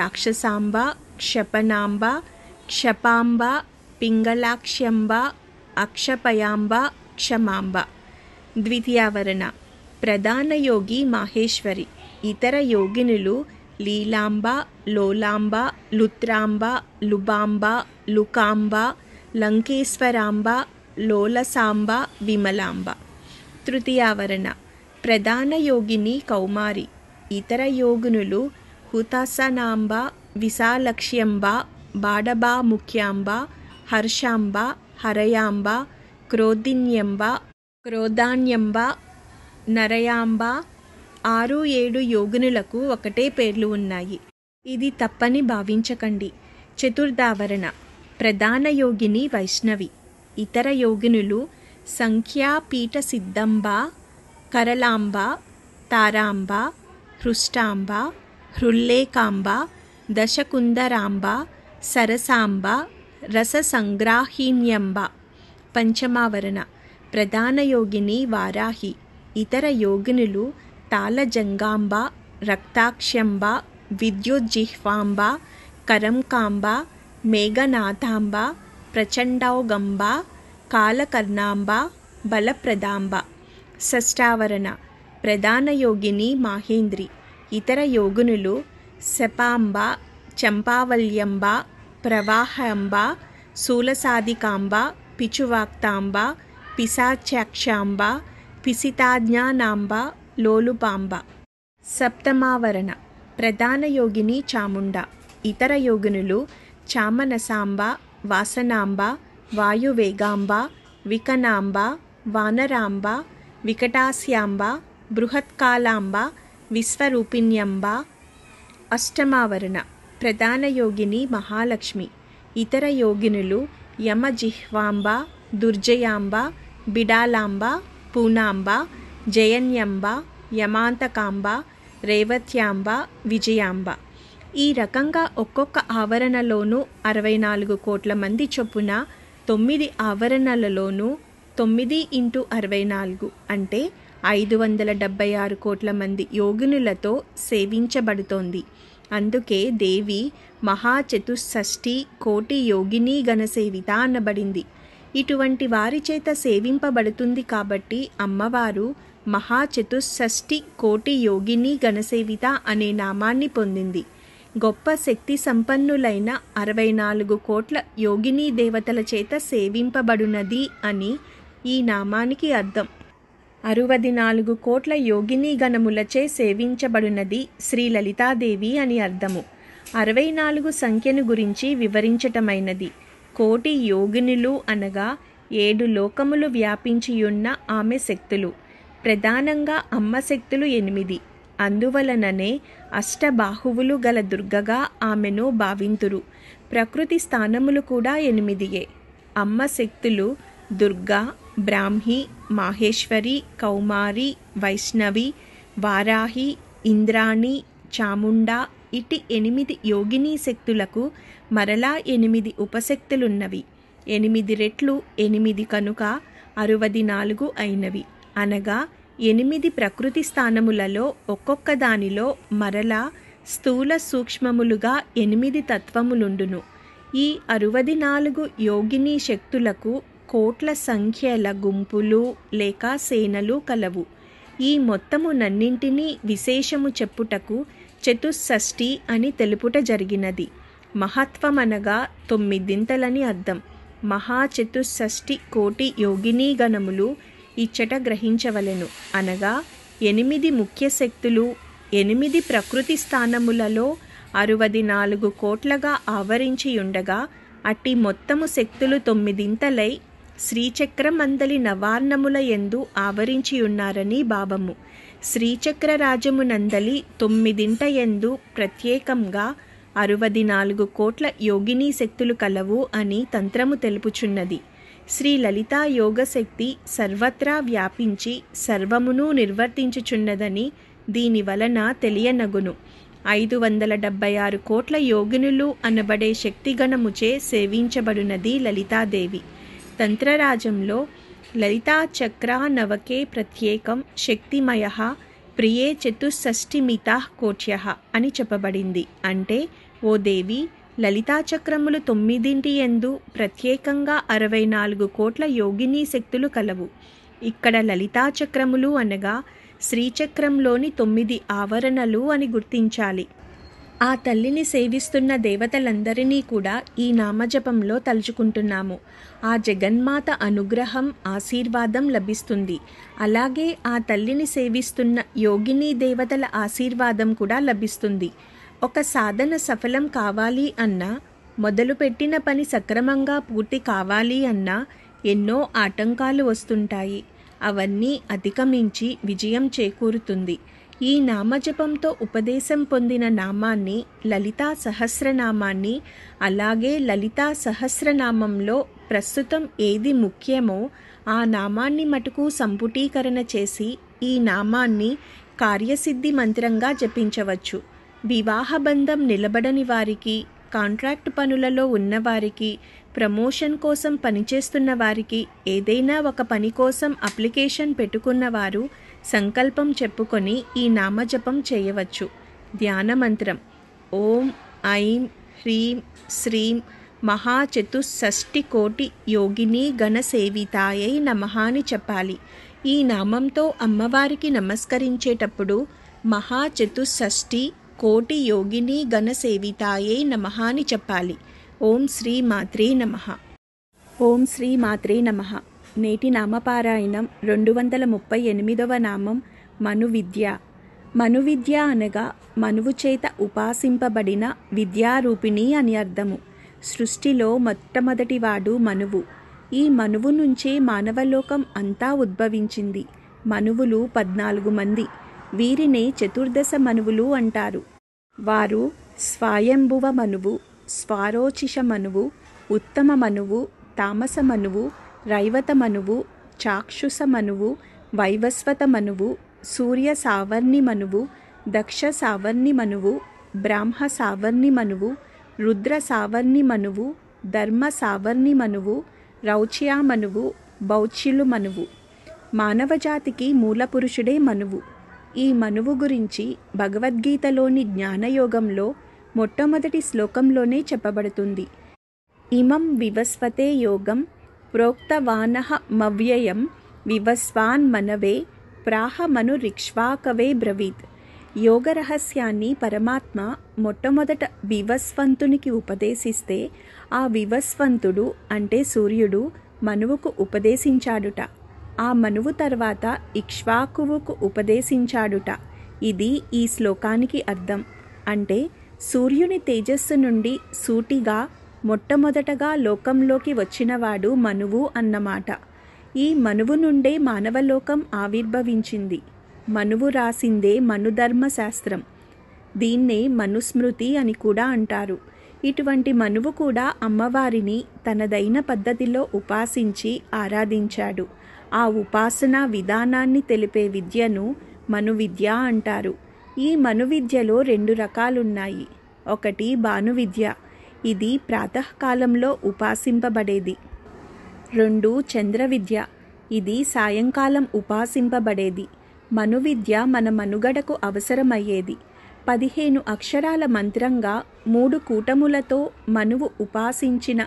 రాక్షసాంబ క్షపనాంబ క్షపాంబ పింగళాక్ష్యంబ అక్షపయాంబ క్షమాంబ ద్వితీయావరణ ప్రధాన యోగి మాహేశ్వరి ఇతర యోగినులు లీలాంబ లోలాంబ లుత్రాంబ లుబాంబ లుకాంబ లంకేశ్వరాంబ లోలసాంబ విమలాంబ తృతీయావరణ ప్రధాన యోగిని కౌమారి ఇతర యోగునులు హుతాసనాంబ విశాలక్ష్యంబ బాడబా ముఖ్యాంబ హర్షాంబ హరయాంబ క్రోధిన్యంబ క్రోధాన్యంబ నరయాంబ ఆరు ఏడు యోగునులకు ఒకటే పేర్లు ఉన్నాయి ఇది తప్పని భావించకండి చతుర్థావరణ ప్రధాన యోగిని వైష్ణవి ఇతర యోగినులు సంఖ్యాపీఠ సిద్ధంబ కరలాంబ తారాంబ హృష్టాంబ హృల్లేకాంబ దశకుందరాంబ సరసాంబ రససంగ్రాహీణ్యంబ పంచమావరణ ప్రధాన యోగిని వారాహి ఇతర యోగినులు తాళజంగాంబ రక్తాక్ష్యంబ విద్యుజ్జిహ్వాంబ కరంకాంబ మేఘనాథాంబ ప్రచండౌగంబ కాలకర్ణాంబ బలప్రదాంబ షష్టావరణ ప్రధాన యోగిని మాహేంద్రి ఇతర యోగునులు శపాంబ చంపావల్యంబ ప్రవాహంబ శూలసాదికాంబ పిచువాక్తాంబ పిశాచాక్షాంబ పిసితాజ్ఞానాంబ లోలుపాంబ సప్తమావరణ ప్రధాన యోగిని చాముండ ఇతర యోగినులు చామనసాంబ వాసనాంబ వాయువేగాంబ వికనాంబ వానరాంబ వికటాస్యాంబ బృహత్కాలాంబ విశ్వరూపిణ్యంబ అష్టమావరణ ప్రధాన యోగిని మహాలక్ష్మి ఇతర యోగినులు యమజిహ్వాంబ దుర్జయాంబ బిడాలాంబ పూనాంబ జయన్యంబ యమాంతకాంబ రేవత్యాంబ విజయాంబ ఈ రకంగా ఒక్కొక్క ఆవరణలోనూ అరవై నాలుగు కోట్ల మంది చొప్పున తొమ్మిది ఆవరణలలోనూ తొమ్మిది ఇంటూ అరవై నాలుగు అంటే ఐదు వందల డెబ్బై ఆరు కోట్ల మంది యోగినులతో సేవించబడుతోంది అందుకే దేవి మహాచతుషష్ఠి కోటి యోగిని గణసేవిత అనబడింది ఇటువంటి వారి చేత సేవింపబడుతుంది కాబట్టి అమ్మవారు మహాచతుషష్ఠి కోటి యోగిని గణసేవిత అనే నామాన్ని పొందింది గొప్ప శక్తి సంపన్నులైన అరవై నాలుగు కోట్ల యోగిని దేవతల చేత సేవింపబడునది అని ఈ నామానికి అర్థం అరువది నాలుగు కోట్ల యోగిని గణములచే సేవించబడునది శ్రీ లలితాదేవి అని అర్థము అరవై నాలుగు సంఖ్యను గురించి వివరించటమైనది కోటి యోగినులు అనగా ఏడు లోకములు వ్యాపించియున్న ఆమె శక్తులు ప్రధానంగా అమ్మ శక్తులు ఎనిమిది అందువలననే అష్టబాహువులు గల దుర్గగా ఆమెను భావింతురు ప్రకృతి స్థానములు కూడా ఎనిమిదియే అమ్మ శక్తులు దుర్గా బ్రాహ్మి మాహేశ్వరి కౌమారి వైష్ణవి వారాహి ఇంద్రాణి చాముండా ఇటి ఎనిమిది యోగిని శక్తులకు మరలా ఎనిమిది ఉపశక్తులున్నవి ఎనిమిది రెట్లు ఎనిమిది కనుక అరువది నాలుగు అయినవి అనగా ఎనిమిది ప్రకృతి స్థానములలో ఒక్కొక్క దానిలో మరలా స్థూల సూక్ష్మములుగా ఎనిమిది తత్వములుండును ఈ అరువది నాలుగు యోగిని శక్తులకు కోట్ల సంఖ్యల గుంపులు లేక సేనలు కలవు ఈ మొత్తమునన్నింటినీ విశేషము చెప్పుటకు చతుషష్ఠి అని తెలుపుట జరిగినది మహత్వమనగా తొమ్మిదింతలని అర్థం మహాచతుషష్ఠి కోటి యోగినీ గణములు ఇచ్చట గ్రహించవలెను అనగా ఎనిమిది ముఖ్య శక్తులు ఎనిమిది ప్రకృతి స్థానములలో అరువది నాలుగు కోట్లగా ఆవరించియుండగా అట్టి మొత్తము శక్తులు తొమ్మిదింతలై శ్రీచక్రమందలి నవార్ణముల ఎందు ఆవరించియున్నారని భావము శ్రీచక్రరాజమునందలి తొమ్మిదింట ఎందు ప్రత్యేకంగా అరువది నాలుగు కోట్ల యోగినీ శక్తులు కలవు అని తంత్రము తెలుపుచున్నది శ్రీ లలితా యోగశక్తి సర్వత్రా వ్యాపించి సర్వమును నిర్వర్తించుచున్నదని దీని వలన తెలియనగును ఐదు వందల డెబ్బై ఆరు కోట్ల యోగినులు అనబడే శక్తిగణముచే సేవించబడునది లలితాదేవి తంత్రరాజంలో లలితా చక్రా నవకే ప్రత్యేకం శక్తిమయ ప్రియే చతుషష్టిమిత కోట్య అని చెప్పబడింది అంటే ఓ దేవి లలితా చక్రములు తొమ్మిదింటి ఎందు ప్రత్యేకంగా అరవై నాలుగు కోట్ల యోగిని శక్తులు కలవు ఇక్కడ లలితా చక్రములు అనగా శ్రీచక్రంలోని తొమ్మిది ఆవరణలు అని గుర్తించాలి ఆ తల్లిని సేవిస్తున్న దేవతలందరినీ కూడా ఈ నామజపంలో తలుచుకుంటున్నాము ఆ జగన్మాత అనుగ్రహం ఆశీర్వాదం లభిస్తుంది అలాగే ఆ తల్లిని సేవిస్తున్న యోగిని దేవతల ఆశీర్వాదం కూడా లభిస్తుంది ఒక సాధన సఫలం కావాలి అన్నా మొదలుపెట్టిన పని సక్రమంగా పూర్తి కావాలి అన్నా ఎన్నో ఆటంకాలు వస్తుంటాయి అవన్నీ అధిగమించి విజయం చేకూరుతుంది ఈ నామజపంతో ఉపదేశం పొందిన నామాన్ని లలితా సహస్రనామాన్ని అలాగే లలితా సహస్రనామంలో ప్రస్తుతం ఏది ముఖ్యమో ఆ నామాన్ని మటుకు సంపుటీకరణ చేసి ఈ నామాన్ని కార్యసిద్ధి మంత్రంగా జపించవచ్చు వివాహబంధం నిలబడని వారికి కాంట్రాక్ట్ పనులలో ఉన్నవారికి ప్రమోషన్ కోసం పనిచేస్తున్న వారికి ఏదైనా ఒక పని కోసం అప్లికేషన్ పెట్టుకున్న వారు సంకల్పం చెప్పుకొని ఈ నామజపం చేయవచ్చు ధ్యాన మంత్రం ఓం ఐం హ్రీం శ్రీం మహాచతుషష్టి కోటి యోగిని గణసేవితాయై నమః అని చెప్పాలి ఈ నామంతో అమ్మవారికి నమస్కరించేటప్పుడు మహాచతుషష్టి కోటి యోగిని గణసేవితాయై నమః అని చెప్పాలి ఓం శ్రీ మాత్రే నమ ఓం శ్రీ మాత్రే నమ నేటి నామపారాయణం రెండు వందల ముప్పై ఎనిమిదవ నామం మనువిద్య మనువిద్య అనగా మనువు చేత ఉపాసింపబడిన విద్యారూపిణి అని అర్థము సృష్టిలో మొట్టమొదటివాడు మనువు ఈ మనువు నుంచే మానవలోకం అంతా ఉద్భవించింది మనువులు పద్నాలుగు మంది వీరినే చతుర్దశ మనువులు అంటారు వారు స్వయంభువ మనువు స్వారోచిష మనువు ఉత్తమ మనువు తామస మనువు రైవత మనువు చాక్షుష మనువు వైవస్వత మనువు సూర్య సావర్ణి మనువు దక్ష సావర్ణి మనువు బ్రాహ్మ సావర్ణి మనువు రుద్ర సావర్ణి మనువు ధర్మ సావర్ణి మనువు రౌచ్యా మనువు బౌచ్యులు మనువు మానవజాతికి మూలపురుషుడే మనువు ఈ మనువు గురించి భగవద్గీతలోని జ్ఞానయోగంలో మొట్టమొదటి శ్లోకంలోనే చెప్పబడుతుంది ఇమం వివస్వతే యోగం ప్రోక్తవానహ మవ్యయం వివస్వాన్ మనవే ప్రాహమను రిక్ష్వాకవే బ్రవీత్ యోగ రహస్యాన్ని పరమాత్మ మొట్టమొదట వివస్వంతునికి ఉపదేశిస్తే ఆ వివస్వంతుడు అంటే సూర్యుడు మనువుకు ఉపదేశించాడుట ఆ మనువు తర్వాత ఇక్ష్వాకువుకు ఉపదేశించాడుట ఇది ఈ శ్లోకానికి అర్థం అంటే సూర్యుని తేజస్సు నుండి సూటిగా మొట్టమొదటగా లోకంలోకి వచ్చినవాడు మనువు అన్నమాట ఈ మనువు నుండే మానవలోకం ఆవిర్భవించింది మనువు రాసిందే మనుధర్మ శాస్త్రం దీన్నే మనుస్మృతి అని కూడా అంటారు ఇటువంటి మనువు కూడా అమ్మవారిని తనదైన పద్ధతిలో ఉపాసించి ఆరాధించాడు ఆ ఉపాసనా విధానాన్ని తెలిపే విద్యను మనువిద్య అంటారు ఈ మనువిద్యలో రెండు రకాలున్నాయి ఒకటి భానువిద్య ఇది ప్రాతకాలంలో ఉపాసింపబడేది రెండు చంద్ర విద్య ఇది సాయంకాలం ఉపాసింపబడేది మనువిద్య మన మనుగడకు అవసరమయ్యేది పదిహేను అక్షరాల మంత్రంగా మూడు కూటములతో మనువు ఉపాసించిన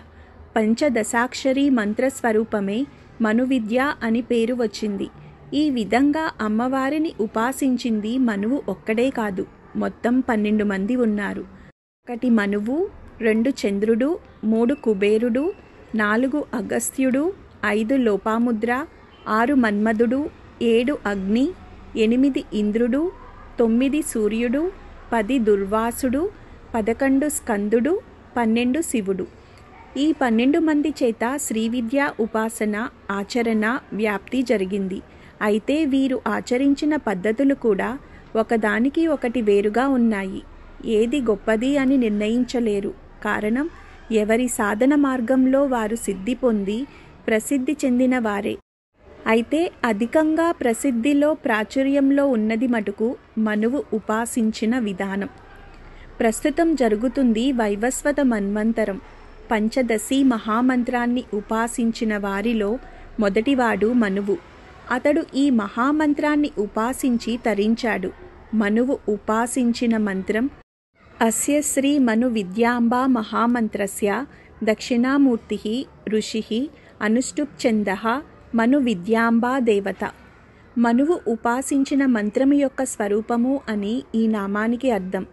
పంచదశాక్షరీ మంత్రస్వరూపమే మనువిద్య అని పేరు వచ్చింది ఈ విధంగా అమ్మవారిని ఉపాసించింది మనువు ఒక్కడే కాదు మొత్తం పన్నెండు మంది ఉన్నారు ఒకటి మనువు రెండు చంద్రుడు మూడు కుబేరుడు నాలుగు అగస్త్యుడు ఐదు లోపాముద్ర ఆరు మన్మధుడు ఏడు అగ్ని ఎనిమిది ఇంద్రుడు తొమ్మిది సూర్యుడు పది దుర్వాసుడు పదకొండు స్కందుడు పన్నెండు శివుడు ఈ పన్నెండు మంది చేత శ్రీవిద్యా ఉపాసన ఆచరణ వ్యాప్తి జరిగింది అయితే వీరు ఆచరించిన పద్ధతులు కూడా ఒకదానికి ఒకటి వేరుగా ఉన్నాయి ఏది గొప్పది అని నిర్ణయించలేరు కారణం ఎవరి సాధన మార్గంలో వారు సిద్ధి పొంది ప్రసిద్ధి చెందిన వారే అయితే అధికంగా ప్రసిద్ధిలో ప్రాచుర్యంలో ఉన్నది మటుకు మనువు ఉపాసించిన విధానం ప్రస్తుతం జరుగుతుంది వైవస్వత మన్వంతరం పంచదశి మహామంత్రాన్ని ఉపాసించిన వారిలో మొదటివాడు మనువు అతడు ఈ మహామంత్రాన్ని ఉపాసించి తరించాడు మనువు ఉపాసించిన మంత్రం అస్య శ్రీ మను విద్యాంబా మహామంత్రస్య దక్షిణామూర్తి ఋషి అనుష్టుప్చంద మను విద్యాంబా దేవత మనువు ఉపాసించిన మంత్రము యొక్క స్వరూపము అని ఈ నామానికి అర్థం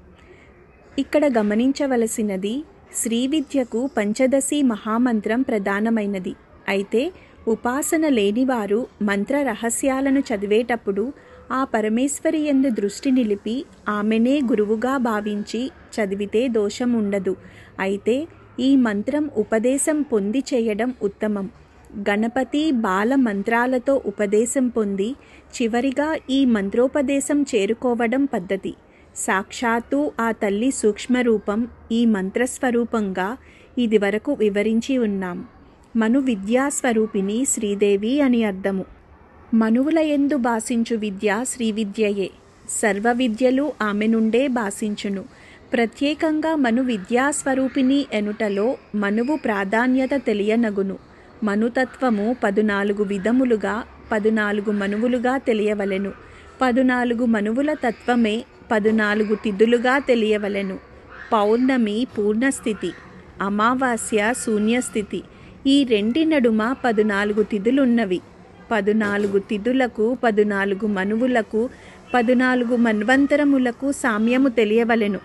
ఇక్కడ గమనించవలసినది శ్రీ విద్యకు పంచదశి మహామంత్రం ప్రధానమైనది అయితే ఉపాసన లేనివారు మంత్ర రహస్యాలను చదివేటప్పుడు ఆ పరమేశ్వరి ఎందు దృష్టి నిలిపి ఆమెనే గురువుగా భావించి చదివితే దోషం ఉండదు అయితే ఈ మంత్రం ఉపదేశం పొంది చేయడం ఉత్తమం గణపతి బాల మంత్రాలతో ఉపదేశం పొంది చివరిగా ఈ మంత్రోపదేశం చేరుకోవడం పద్ధతి సాక్షాత్తు ఆ తల్లి సూక్ష్మరూపం ఈ మంత్రస్వరూపంగా ఇది వరకు వివరించి ఉన్నాం మను విద్యాస్వరూపిణి శ్రీదేవి అని అర్థము మనువుల ఎందు భాషించు విద్య శ్రీ విద్యయే సర్వ విద్యలు ఆమె నుండే భాషించును ప్రత్యేకంగా మను విద్యాస్వరూపిణి ఎనుటలో మనువు ప్రాధాన్యత తెలియనగును మనుతత్వము పదునాలుగు విధములుగా పదునాలుగు మనువులుగా తెలియవలెను పదునాలుగు మనువుల తత్వమే పదునాలుగు తిథులుగా తెలియవలెను పౌర్ణమి పూర్ణస్థితి అమావాస్య శూన్యస్థితి ఈ రెండి నడుమ పదునాలుగు తిథులున్నవి పదునాలుగు తిథులకు పదునాలుగు మనువులకు పదునాలుగు మన్వంతరములకు సామ్యము తెలియవలెను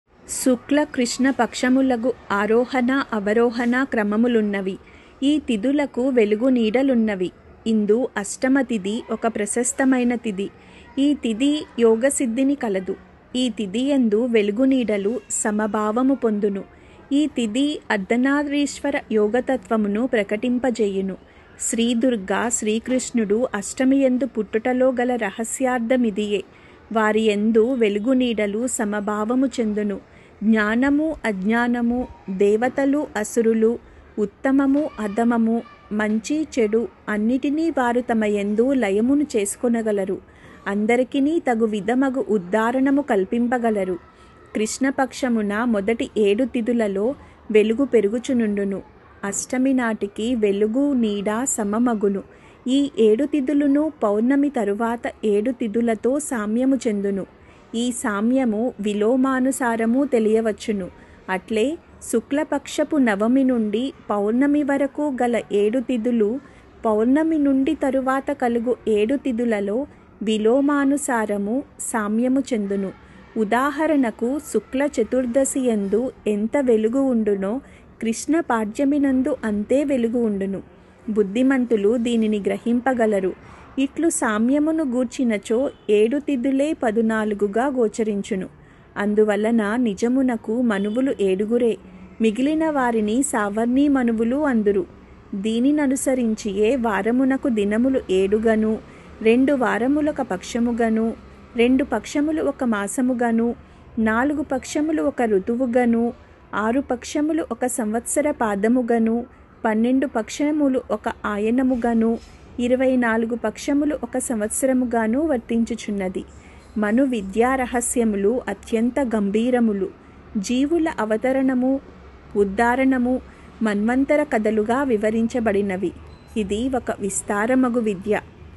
శుక్ల కృష్ణ పక్షములకు ఆరోహణ అవరోహణ క్రమములున్నవి ఈ తిథులకు వెలుగు నీడలున్నవి ఇందు అష్టమ తిథి ఒక ప్రశస్తమైన తిథి ఈ తిథి యోగసిద్ధిని కలదు ఈ తిథి ఎందు వెలుగు నీడలు సమభావము పొందును ఈ తిథి అర్ధనారీశ్వర యోగతత్వమును ప్రకటింపజేయును శ్రీదుర్గా శ్రీకృష్ణుడు అష్టమి ఎందు పుట్టుటలో గల రహస్యార్థమిదియే వారి ఎందు వెలుగు నీడలు సమభావము చెందును జ్ఞానము అజ్ఞానము దేవతలు అసురులు ఉత్తమము అధమము మంచి చెడు అన్నిటినీ వారు తమ ఎందు లయమును చేసుకొనగలరు అందరికినీ తగు విధమగు ఉద్ధారణము కల్పింపగలరు కృష్ణపక్షమున మొదటి ఏడు తిథులలో వెలుగు పెరుగుచునుండును అష్టమి నాటికి వెలుగు నీడ సమమగును ఈ ఏడు తిథులను పౌర్ణమి తరువాత ఏడు తిథులతో సామ్యము చెందును ఈ సామ్యము విలోమానుసారము తెలియవచ్చును అట్లే శుక్లపక్షపు నవమి నుండి పౌర్ణమి వరకు గల ఏడు తిథులు పౌర్ణమి నుండి తరువాత కలుగు ఏడు తిథులలో విలోమానుసారము సామ్యము చెందును ఉదాహరణకు శుక్ల చతుర్దశి ఎందు ఎంత వెలుగు ఉండునో కృష్ణ పాడ్యమినందు అంతే వెలుగు ఉండును బుద్ధిమంతులు దీనిని గ్రహింపగలరు ఇట్లు సామ్యమును గూర్చినచో ఏడు తిథులే పదునాలుగుగా గోచరించును అందువలన నిజమునకు మనువులు ఏడుగురే మిగిలిన వారిని సావర్ణీ మనువులు అందురు దీనిననుసరించియే వారమునకు దినములు ఏడుగను రెండు వారములొక పక్షముగను రెండు పక్షములు ఒక మాసముగను నాలుగు పక్షములు ఒక ఋతువుగను ఆరు పక్షములు ఒక సంవత్సర పాదముగను పన్నెండు పక్షములు ఒక ఆయనముగను ఇరవై నాలుగు పక్షములు ఒక సంవత్సరముగాను వర్తించుచున్నది మను విద్యా రహస్యములు అత్యంత గంభీరములు జీవుల అవతరణము ఉద్ధారణము మన్వంతర కథలుగా వివరించబడినవి ఇది ఒక విస్తారమగు విద్య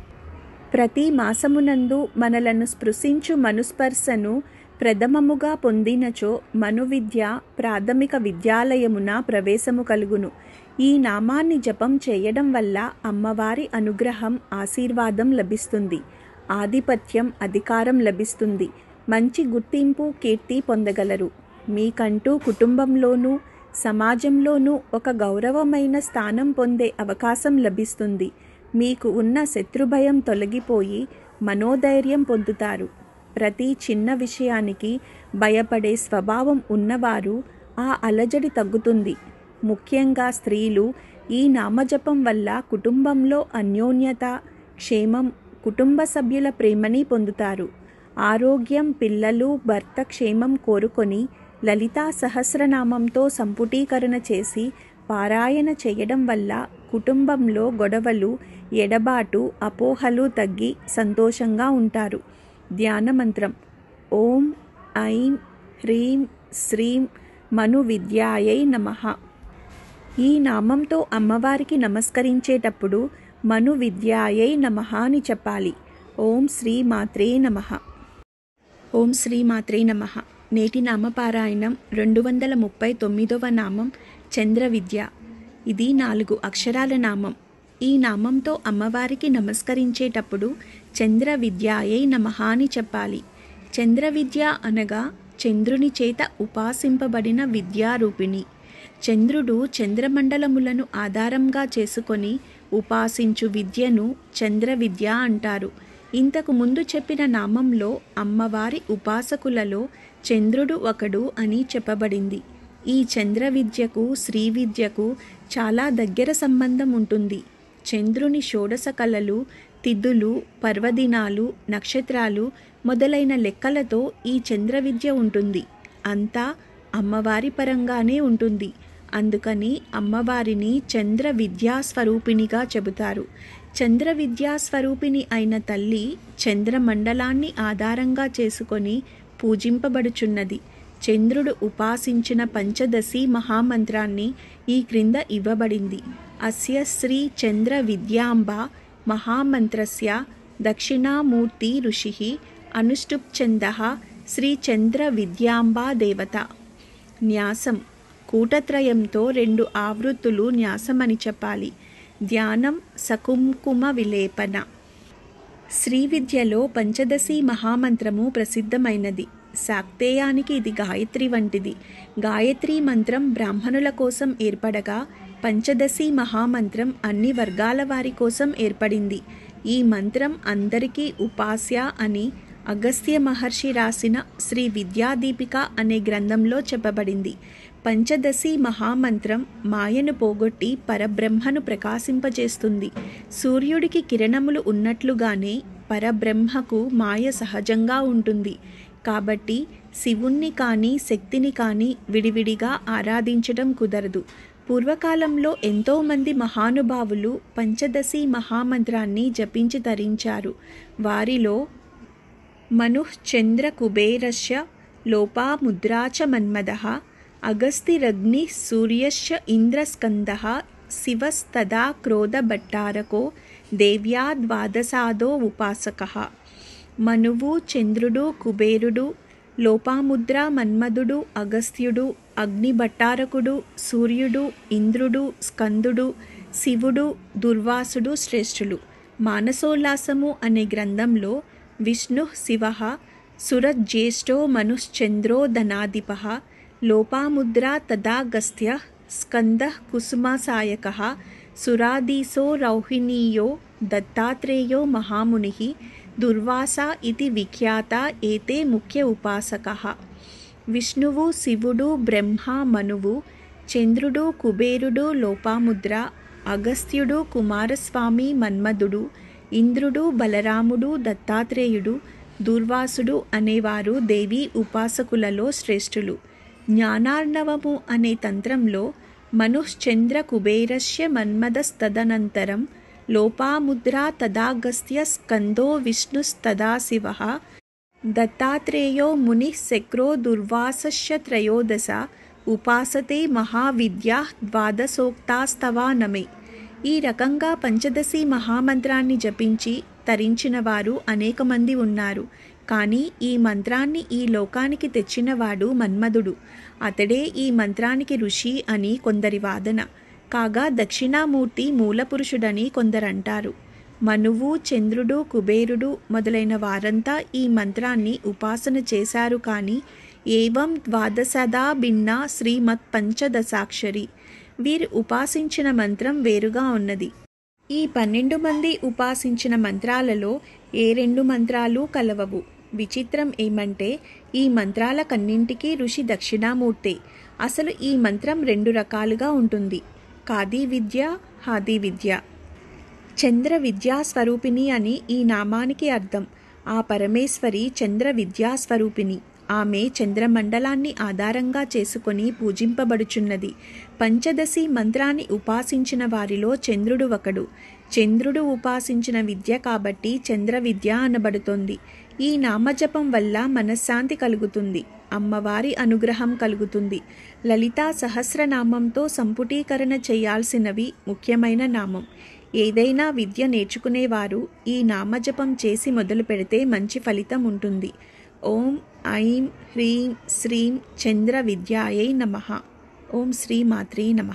ప్రతి మాసమునందు మనలను స్పృశించు మనుస్పర్శను ప్రథమముగా పొందినచో మనువిద్య ప్రాథమిక విద్యాలయమున ప్రవేశము కలుగును ఈ నామాన్ని జపం చేయడం వల్ల అమ్మవారి అనుగ్రహం ఆశీర్వాదం లభిస్తుంది ఆధిపత్యం అధికారం లభిస్తుంది మంచి గుర్తింపు కీర్తి పొందగలరు మీకంటూ కుటుంబంలోనూ సమాజంలోనూ ఒక గౌరవమైన స్థానం పొందే అవకాశం లభిస్తుంది మీకు ఉన్న శత్రుభయం తొలగిపోయి మనోధైర్యం పొందుతారు ప్రతి చిన్న విషయానికి భయపడే స్వభావం ఉన్నవారు ఆ అలజడి తగ్గుతుంది ముఖ్యంగా స్త్రీలు ఈ నామజపం వల్ల కుటుంబంలో అన్యోన్యత క్షేమం కుటుంబ సభ్యుల ప్రేమని పొందుతారు ఆరోగ్యం పిల్లలు భర్త క్షేమం కోరుకొని లలితా సహస్రనామంతో సంపుటీకరణ చేసి పారాయణ చేయడం వల్ల కుటుంబంలో గొడవలు ఎడబాటు అపోహలు తగ్గి సంతోషంగా ఉంటారు ధ్యాన మంత్రం ఓం ఐం హ్రీం శ్రీం మను విద్యాయై నమః ఈ నామంతో అమ్మవారికి నమస్కరించేటప్పుడు మను విద్యాయై నమః అని చెప్పాలి ఓం శ్రీ మాత్రే నమః ఓం శ్రీ మాత్రే నమః నేటి నామపారాయణం రెండు వందల ముప్పై తొమ్మిదవ నామం చంద్ర విద్య ఇది నాలుగు అక్షరాల నామం ఈ నామంతో అమ్మవారికి నమస్కరించేటప్పుడు చంద్ర విద్యాయై నమః అని చెప్పాలి చంద్ర విద్య అనగా చంద్రుని చేత ఉపాసింపబడిన విద్యారూపిణి చంద్రుడు చంద్రమండలములను ఆధారంగా చేసుకొని ఉపాసించు విద్యను చంద్ర విద్య అంటారు ఇంతకు ముందు చెప్పిన నామంలో అమ్మవారి ఉపాసకులలో చంద్రుడు ఒకడు అని చెప్పబడింది ఈ చంద్ర విద్యకు శ్రీ విద్యకు చాలా దగ్గర సంబంధం ఉంటుంది చంద్రుని షోడశ కళలు తిథులు పర్వదినాలు నక్షత్రాలు మొదలైన లెక్కలతో ఈ చంద్ర విద్య ఉంటుంది అంతా అమ్మవారి పరంగానే ఉంటుంది అందుకని అమ్మవారిని చంద్ర విద్యా స్వరూపిణిగా చెబుతారు చంద్ర విద్యా స్వరూపిణి అయిన తల్లి చంద్రమండలాన్ని ఆధారంగా చేసుకొని పూజింపబడుచున్నది చంద్రుడు ఉపాసించిన పంచదశి మహామంత్రాన్ని ఈ క్రింద ఇవ్వబడింది అస్య శ్రీ చంద్ర విద్యాంబ మహామంత్రస్య దక్షిణామూర్తి ఋషి అనుష్టుప్ఛంద శ్రీ చంద్ర విద్యాంబా దేవత న్యాసం కూటత్రయంతో రెండు ఆవృత్తులు న్యాసమని చెప్పాలి ధ్యానం సకుంకుమ విలేపన శ్రీ విద్యలో పంచదశి మహామంత్రము ప్రసిద్ధమైనది శాక్తేయానికి ఇది గాయత్రి వంటిది గాయత్రి మంత్రం బ్రాహ్మణుల కోసం ఏర్పడగా పంచదశి మహామంత్రం అన్ని వర్గాల వారి కోసం ఏర్పడింది ఈ మంత్రం అందరికీ ఉపాస్య అని అగస్త్య మహర్షి రాసిన శ్రీ విద్యాదీపిక అనే గ్రంథంలో చెప్పబడింది పంచదశి మహామంత్రం మాయను పోగొట్టి పరబ్రహ్మను ప్రకాశింపజేస్తుంది సూర్యుడికి కిరణములు ఉన్నట్లుగానే పరబ్రహ్మకు మాయ సహజంగా ఉంటుంది కాబట్టి శివుణ్ణి కానీ శక్తిని కానీ విడివిడిగా ఆరాధించడం కుదరదు పూర్వకాలంలో ఎంతోమంది మహానుభావులు పంచదశి మహామంత్రాన్ని జపించి తరించారు వారిలో మనుశ్చంద్ర కుబేరస్య లోపాముద్రా చ మన్మద అగస్తిరగ్ని సూర్యశ్చ ఇంద్రస్కంద శివస్తదా క్రోధభట్టారకో దేవ్యా ద్వాదశాదో ఉపాసక మనువు చంద్రుడు కుబేరుడు లోపాముద్ర మన్మధుడు అగస్త్యుడు అగ్నిభట్టారకుడు సూర్యుడు ఇంద్రుడు స్కందుడు శివుడు దుర్వాసుడు శ్రేష్ఠులు మానసోల్లాసము అనే గ్రంథంలో విష్ణు శివ సురజ్యేష్ఠో మనుశ్చంద్రో ధనాధిప లోపాముద్రా తదాగస్త్య స్కంద కుసుమసాయక సురాదీసో రౌహిణీయో దత్తాత్రేయో మహాముని దుర్వాస ఇది విఖ్యాత ఏతే ముఖ్య ఉపాసక విష్ణువు శివుడు బ్రహ్మ మనువు చంద్రుడు కుబేరుడు లోపాముద్ర అగస్త్యుడు కుమారస్వామి మన్మధుడు ఇంద్రుడు బలరాముడు దత్తాత్రేయుడు దుర్వాసుడు అనేవారు దేవి ఉపాసకులలో శ్రేష్ఠులు జ్ఞానార్ణవము అనే తంత్రంలో మనుశ్చంద్ర కుబేరస్య మన్మదస్తదనంతరం లోపాముద్రా తదాగస్త్య స్కందో విష్ణుస్తదా శివ దత్తాత్రేయో ముని శక్రో దుర్వాసశ్చ త్రయోదశ ఉపాసతే మహావిద్యా ద్వాదశోక్తాస్తవా నమే ఈ రకంగా పంచదశి మహామంత్రాన్ని జపించి తరించిన వారు అనేక మంది ఉన్నారు కానీ ఈ మంత్రాన్ని ఈ లోకానికి తెచ్చినవాడు మన్మధుడు అతడే ఈ మంత్రానికి ఋషి అని కొందరి వాదన కాగా దక్షిణామూర్తి మూలపురుషుడని కొందరంటారు మనువు చంద్రుడు కుబేరుడు మొదలైన వారంతా ఈ మంత్రాన్ని ఉపాసన చేశారు కానీ ఏవం ద్వాదశదా భిన్న శ్రీమత్ పంచదశాక్షరి వీరు ఉపాసించిన మంత్రం వేరుగా ఉన్నది ఈ పన్నెండు మంది ఉపాసించిన మంత్రాలలో ఏ రెండు మంత్రాలు కలవవు విచిత్రం ఏమంటే ఈ మంత్రాల కన్నింటికీ ఋషి దక్షిణామూర్తే అసలు ఈ మంత్రం రెండు రకాలుగా ఉంటుంది కాదీ విద్య హాదీ విద్య చంద్ర విద్యా స్వరూపిణి అని ఈ నామానికి అర్థం ఆ పరమేశ్వరి చంద్ర విద్యా స్వరూపిణి ఆమె చంద్రమండలాన్ని ఆధారంగా చేసుకొని పూజింపబడుచున్నది పంచదశి మంత్రాన్ని ఉపాసించిన వారిలో చంద్రుడు ఒకడు చంద్రుడు ఉపాసించిన విద్య కాబట్టి చంద్ర విద్య అనబడుతోంది ఈ నామజపం వల్ల మనశ్శాంతి కలుగుతుంది అమ్మవారి అనుగ్రహం కలుగుతుంది లలితా సహస్రనామంతో సంపుటీకరణ చేయాల్సినవి ముఖ్యమైన నామం ఏదైనా విద్య నేర్చుకునేవారు ఈ నామజపం చేసి మొదలు పెడితే మంచి ఫలితం ఉంటుంది ఓం ఐం హ్రీం శ్రీం చంద్ర విద్యాయై నమ ఓం శ్రీ మాత్రే నమ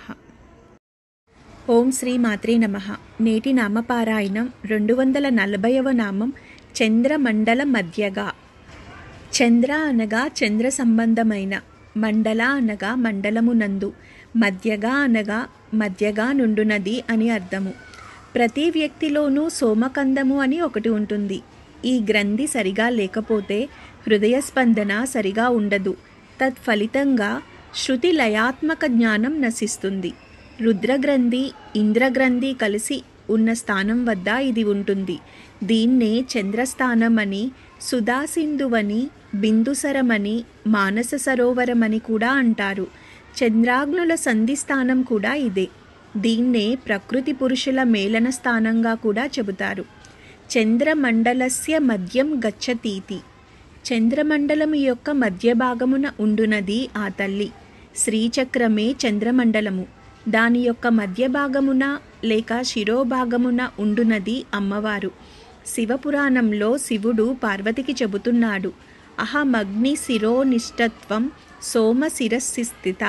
ఓం శ్రీ మాత్రే నమ నేటి నామపారాయణం రెండు వందల నలభైవ నామం చంద్రమండల మధ్యగా చంద్ర అనగా చంద్ర సంబంధమైన మండల అనగా మండలమునందు మధ్యగా అనగా మధ్యగా నుండునది అని అర్థము ప్రతి వ్యక్తిలోనూ సోమకందము అని ఒకటి ఉంటుంది ఈ గ్రంథి సరిగా లేకపోతే హృదయ స్పందన సరిగా ఉండదు తత్ఫలితంగా శృతి లయాత్మక జ్ఞానం నశిస్తుంది రుద్రగ్రంథి ఇంద్రగ్రంథి కలిసి ఉన్న స్థానం వద్ద ఇది ఉంటుంది దీన్నే చంద్రస్థానం అని సుధాసింధువని బిందుసరమని మానస సరోవరమని కూడా అంటారు చంద్రాగ్నుల సంధి స్థానం కూడా ఇదే దీన్నే ప్రకృతి పురుషుల మేళన స్థానంగా కూడా చెబుతారు చంద్రమండలస్య మధ్యం గచ్చతీతి చంద్రమండలం యొక్క మధ్య భాగమున ఉండునది ఆ తల్లి శ్రీచక్రమే చంద్రమండలము దాని యొక్క మధ్య భాగమున లేక శిరోభాగమున ఉండునది అమ్మవారు శివపురాణంలో శివుడు పార్వతికి చెబుతున్నాడు అహమగ్ని శిరోనిష్టత్వం సోమ శిరస్సిస్థిత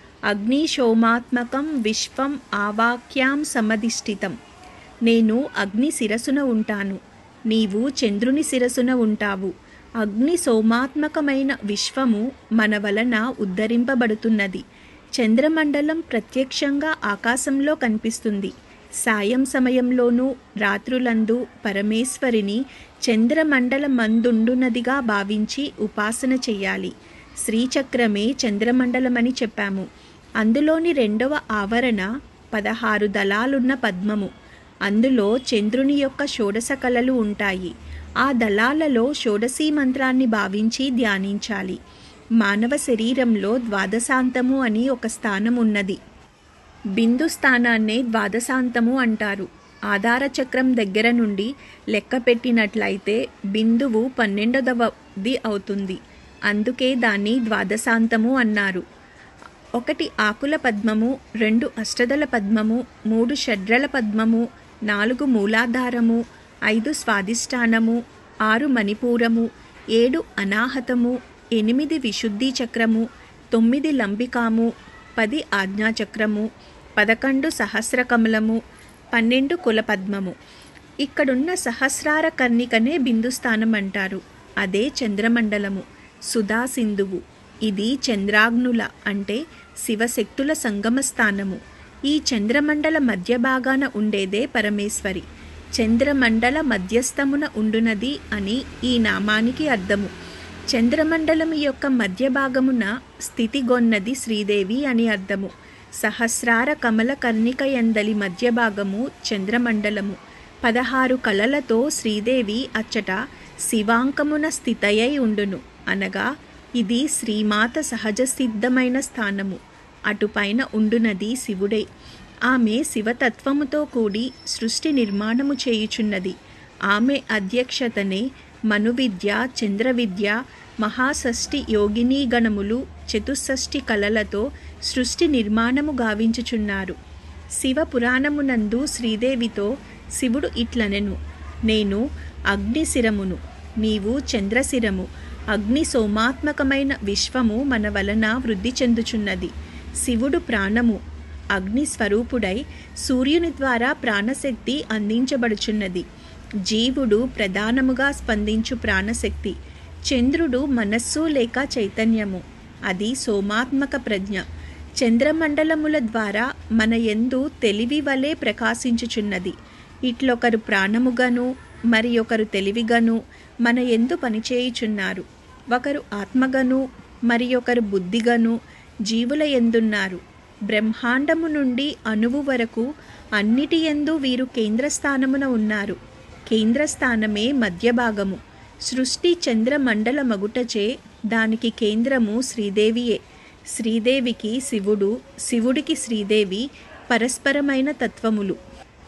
అగ్నిశోమాత్మకం విశ్వం ఆవాక్యాం సమధిష్ఠితం నేను అగ్ని శిరసున ఉంటాను నీవు చంద్రుని శిరసున ఉంటావు అగ్ని సోమాత్మకమైన విశ్వము మన వలన ఉద్ధరింపబడుతున్నది చంద్రమండలం ప్రత్యక్షంగా ఆకాశంలో కనిపిస్తుంది సాయం సమయంలోనూ రాత్రులందు పరమేశ్వరిని చంద్రమండల మందుండునదిగా భావించి ఉపాసన చెయ్యాలి శ్రీచక్రమే చంద్రమండలమని చెప్పాము అందులోని రెండవ ఆవరణ పదహారు దళాలున్న పద్మము అందులో చంద్రుని యొక్క షోడశ కళలు ఉంటాయి ఆ దళాలలో షోడశీ మంత్రాన్ని భావించి ధ్యానించాలి మానవ శరీరంలో ద్వాదశాంతము అని ఒక స్థానం ఉన్నది బిందు స్థానాన్నే ద్వాదశాంతము అంటారు ఆధార చక్రం దగ్గర నుండి లెక్క పెట్టినట్లయితే బిందువు పన్నెండవది అవుతుంది అందుకే దాన్ని ద్వాదశాంతము అన్నారు ఒకటి ఆకుల పద్మము రెండు అష్టదల పద్మము మూడు షడ్రల పద్మము నాలుగు మూలాధారము ఐదు స్వాదిష్టానము ఆరు మణిపూరము ఏడు అనాహతము ఎనిమిది విశుద్ధి చక్రము తొమ్మిది లంబికాము పది ఆజ్ఞాచక్రము పదకొండు సహస్రకమలము పన్నెండు కులపద్మము ఇక్కడున్న సహస్రార కర్ణికనే బిందుస్థానం అంటారు అదే చంద్రమండలము సుధా సింధువు ఇది చంద్రాగ్నుల అంటే శివశక్తుల సంగమ స్థానము ఈ చంద్రమండల మధ్య భాగాన ఉండేదే పరమేశ్వరి చంద్రమండల మధ్యస్థమున ఉండునది అని ఈ నామానికి అర్థము చంద్రమండలం యొక్క మధ్య భాగమున స్థితిగొన్నది శ్రీదేవి అని అర్థము సహస్రార కమల కర్ణిక ఎందలి మధ్య భాగము చంద్రమండలము పదహారు కళలతో శ్రీదేవి అచ్చట శివాంకమున స్థితయై ఉండును అనగా ఇది శ్రీమాత సహజ సిద్ధమైన స్థానము అటుపైన ఉండునది శివుడే ఆమె శివతత్వముతో కూడి సృష్టి నిర్మాణము చేయుచున్నది ఆమె అధ్యక్షతనే మనువిద్య చంద్రవిద్య మహాషష్ఠి యోగినీ గణములు చతుషష్ఠి కళలతో సృష్టి నిర్మాణము గావించుచున్నారు శివ పురాణమునందు శ్రీదేవితో శివుడు ఇట్లనెను నేను అగ్నిశిరమును నీవు చంద్రశిరము అగ్ని సోమాత్మకమైన విశ్వము మన వలన వృద్ధి చెందుచున్నది శివుడు ప్రాణము అగ్ని స్వరూపుడై సూర్యుని ద్వారా ప్రాణశక్తి అందించబడుచున్నది జీవుడు ప్రధానముగా స్పందించు ప్రాణశక్తి చంద్రుడు మనస్సు లేక చైతన్యము అది సోమాత్మక ప్రజ్ఞ చంద్రమండలముల ద్వారా మన ఎందు తెలివి వలె ప్రకాశించుచున్నది ఇట్లొకరు ప్రాణముగాను మరి ఒకరు తెలివిగాను మన ఎందు పనిచేయుచున్నారు ఒకరు ఆత్మగను మరి ఒకరు బుద్ధిగను జీవుల ఎందున్నారు బ్రహ్మాండము నుండి అణువు వరకు అన్నిటి ఎందు వీరు కేంద్రస్థానమున ఉన్నారు కేంద్రస్థానమే మధ్య భాగము సృష్టి చంద్రమండల మగుటచే దానికి కేంద్రము శ్రీదేవియే శ్రీదేవికి శివుడు శివుడికి శ్రీదేవి పరస్పరమైన తత్వములు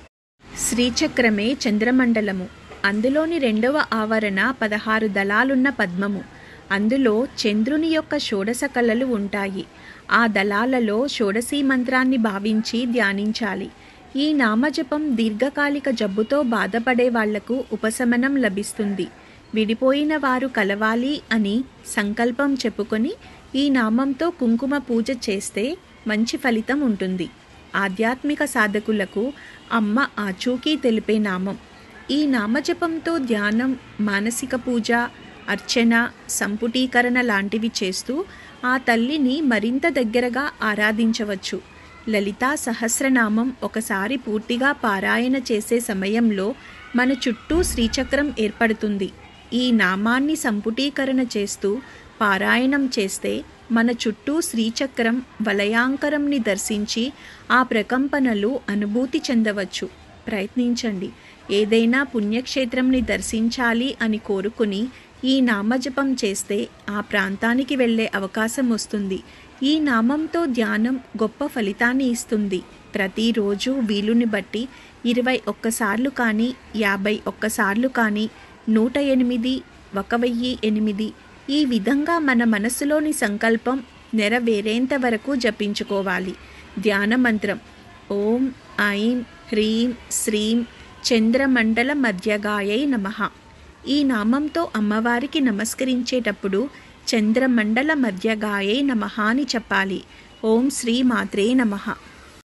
శ్రీచక్రమే చంద్రమండలము అందులోని రెండవ ఆవరణ పదహారు దళాలున్న పద్మము అందులో చంద్రుని యొక్క షోడశ కళలు ఉంటాయి ఆ దళాలలో షోడశీ మంత్రాన్ని భావించి ధ్యానించాలి ఈ నామజపం దీర్ఘకాలిక జబ్బుతో బాధపడే వాళ్లకు ఉపశమనం లభిస్తుంది విడిపోయిన వారు కలవాలి అని సంకల్పం చెప్పుకొని ఈ నామంతో కుంకుమ పూజ చేస్తే మంచి ఫలితం ఉంటుంది ఆధ్యాత్మిక సాధకులకు అమ్మ ఆచూకీ తెలిపే నామం ఈ నామజపంతో ధ్యానం మానసిక పూజ అర్చన సంపుటీకరణ లాంటివి చేస్తూ ఆ తల్లిని మరింత దగ్గరగా ఆరాధించవచ్చు లలితా సహస్రనామం ఒకసారి పూర్తిగా పారాయణ చేసే సమయంలో మన చుట్టూ శ్రీచక్రం ఏర్పడుతుంది ఈ నామాన్ని సంపుటీకరణ చేస్తూ పారాయణం చేస్తే మన చుట్టూ శ్రీచక్రం వలయాంకరంని దర్శించి ఆ ప్రకంపనలు అనుభూతి చెందవచ్చు ప్రయత్నించండి ఏదైనా పుణ్యక్షేత్రంని దర్శించాలి అని కోరుకుని ఈ నామజపం చేస్తే ఆ ప్రాంతానికి వెళ్ళే అవకాశం వస్తుంది ఈ నామంతో ధ్యానం గొప్ప ఫలితాన్ని ఇస్తుంది ప్రతిరోజు వీలుని బట్టి ఇరవై ఒక్కసార్లు కానీ యాభై ఒక్కసార్లు కానీ నూట ఎనిమిది ఒక వెయ్యి ఎనిమిది ఈ విధంగా మన మనసులోని సంకల్పం నెరవేరేంత వరకు జపించుకోవాలి ధ్యాన మంత్రం ఓం ఐం హ్రీం శ్రీం చంద్రమండల మధ్యగాయై నమః ఈ నామంతో అమ్మవారికి నమస్కరించేటప్పుడు చంద్రమండల మధ్యగాయై నమః అని చెప్పాలి ఓం శ్రీ మాత్రే నమః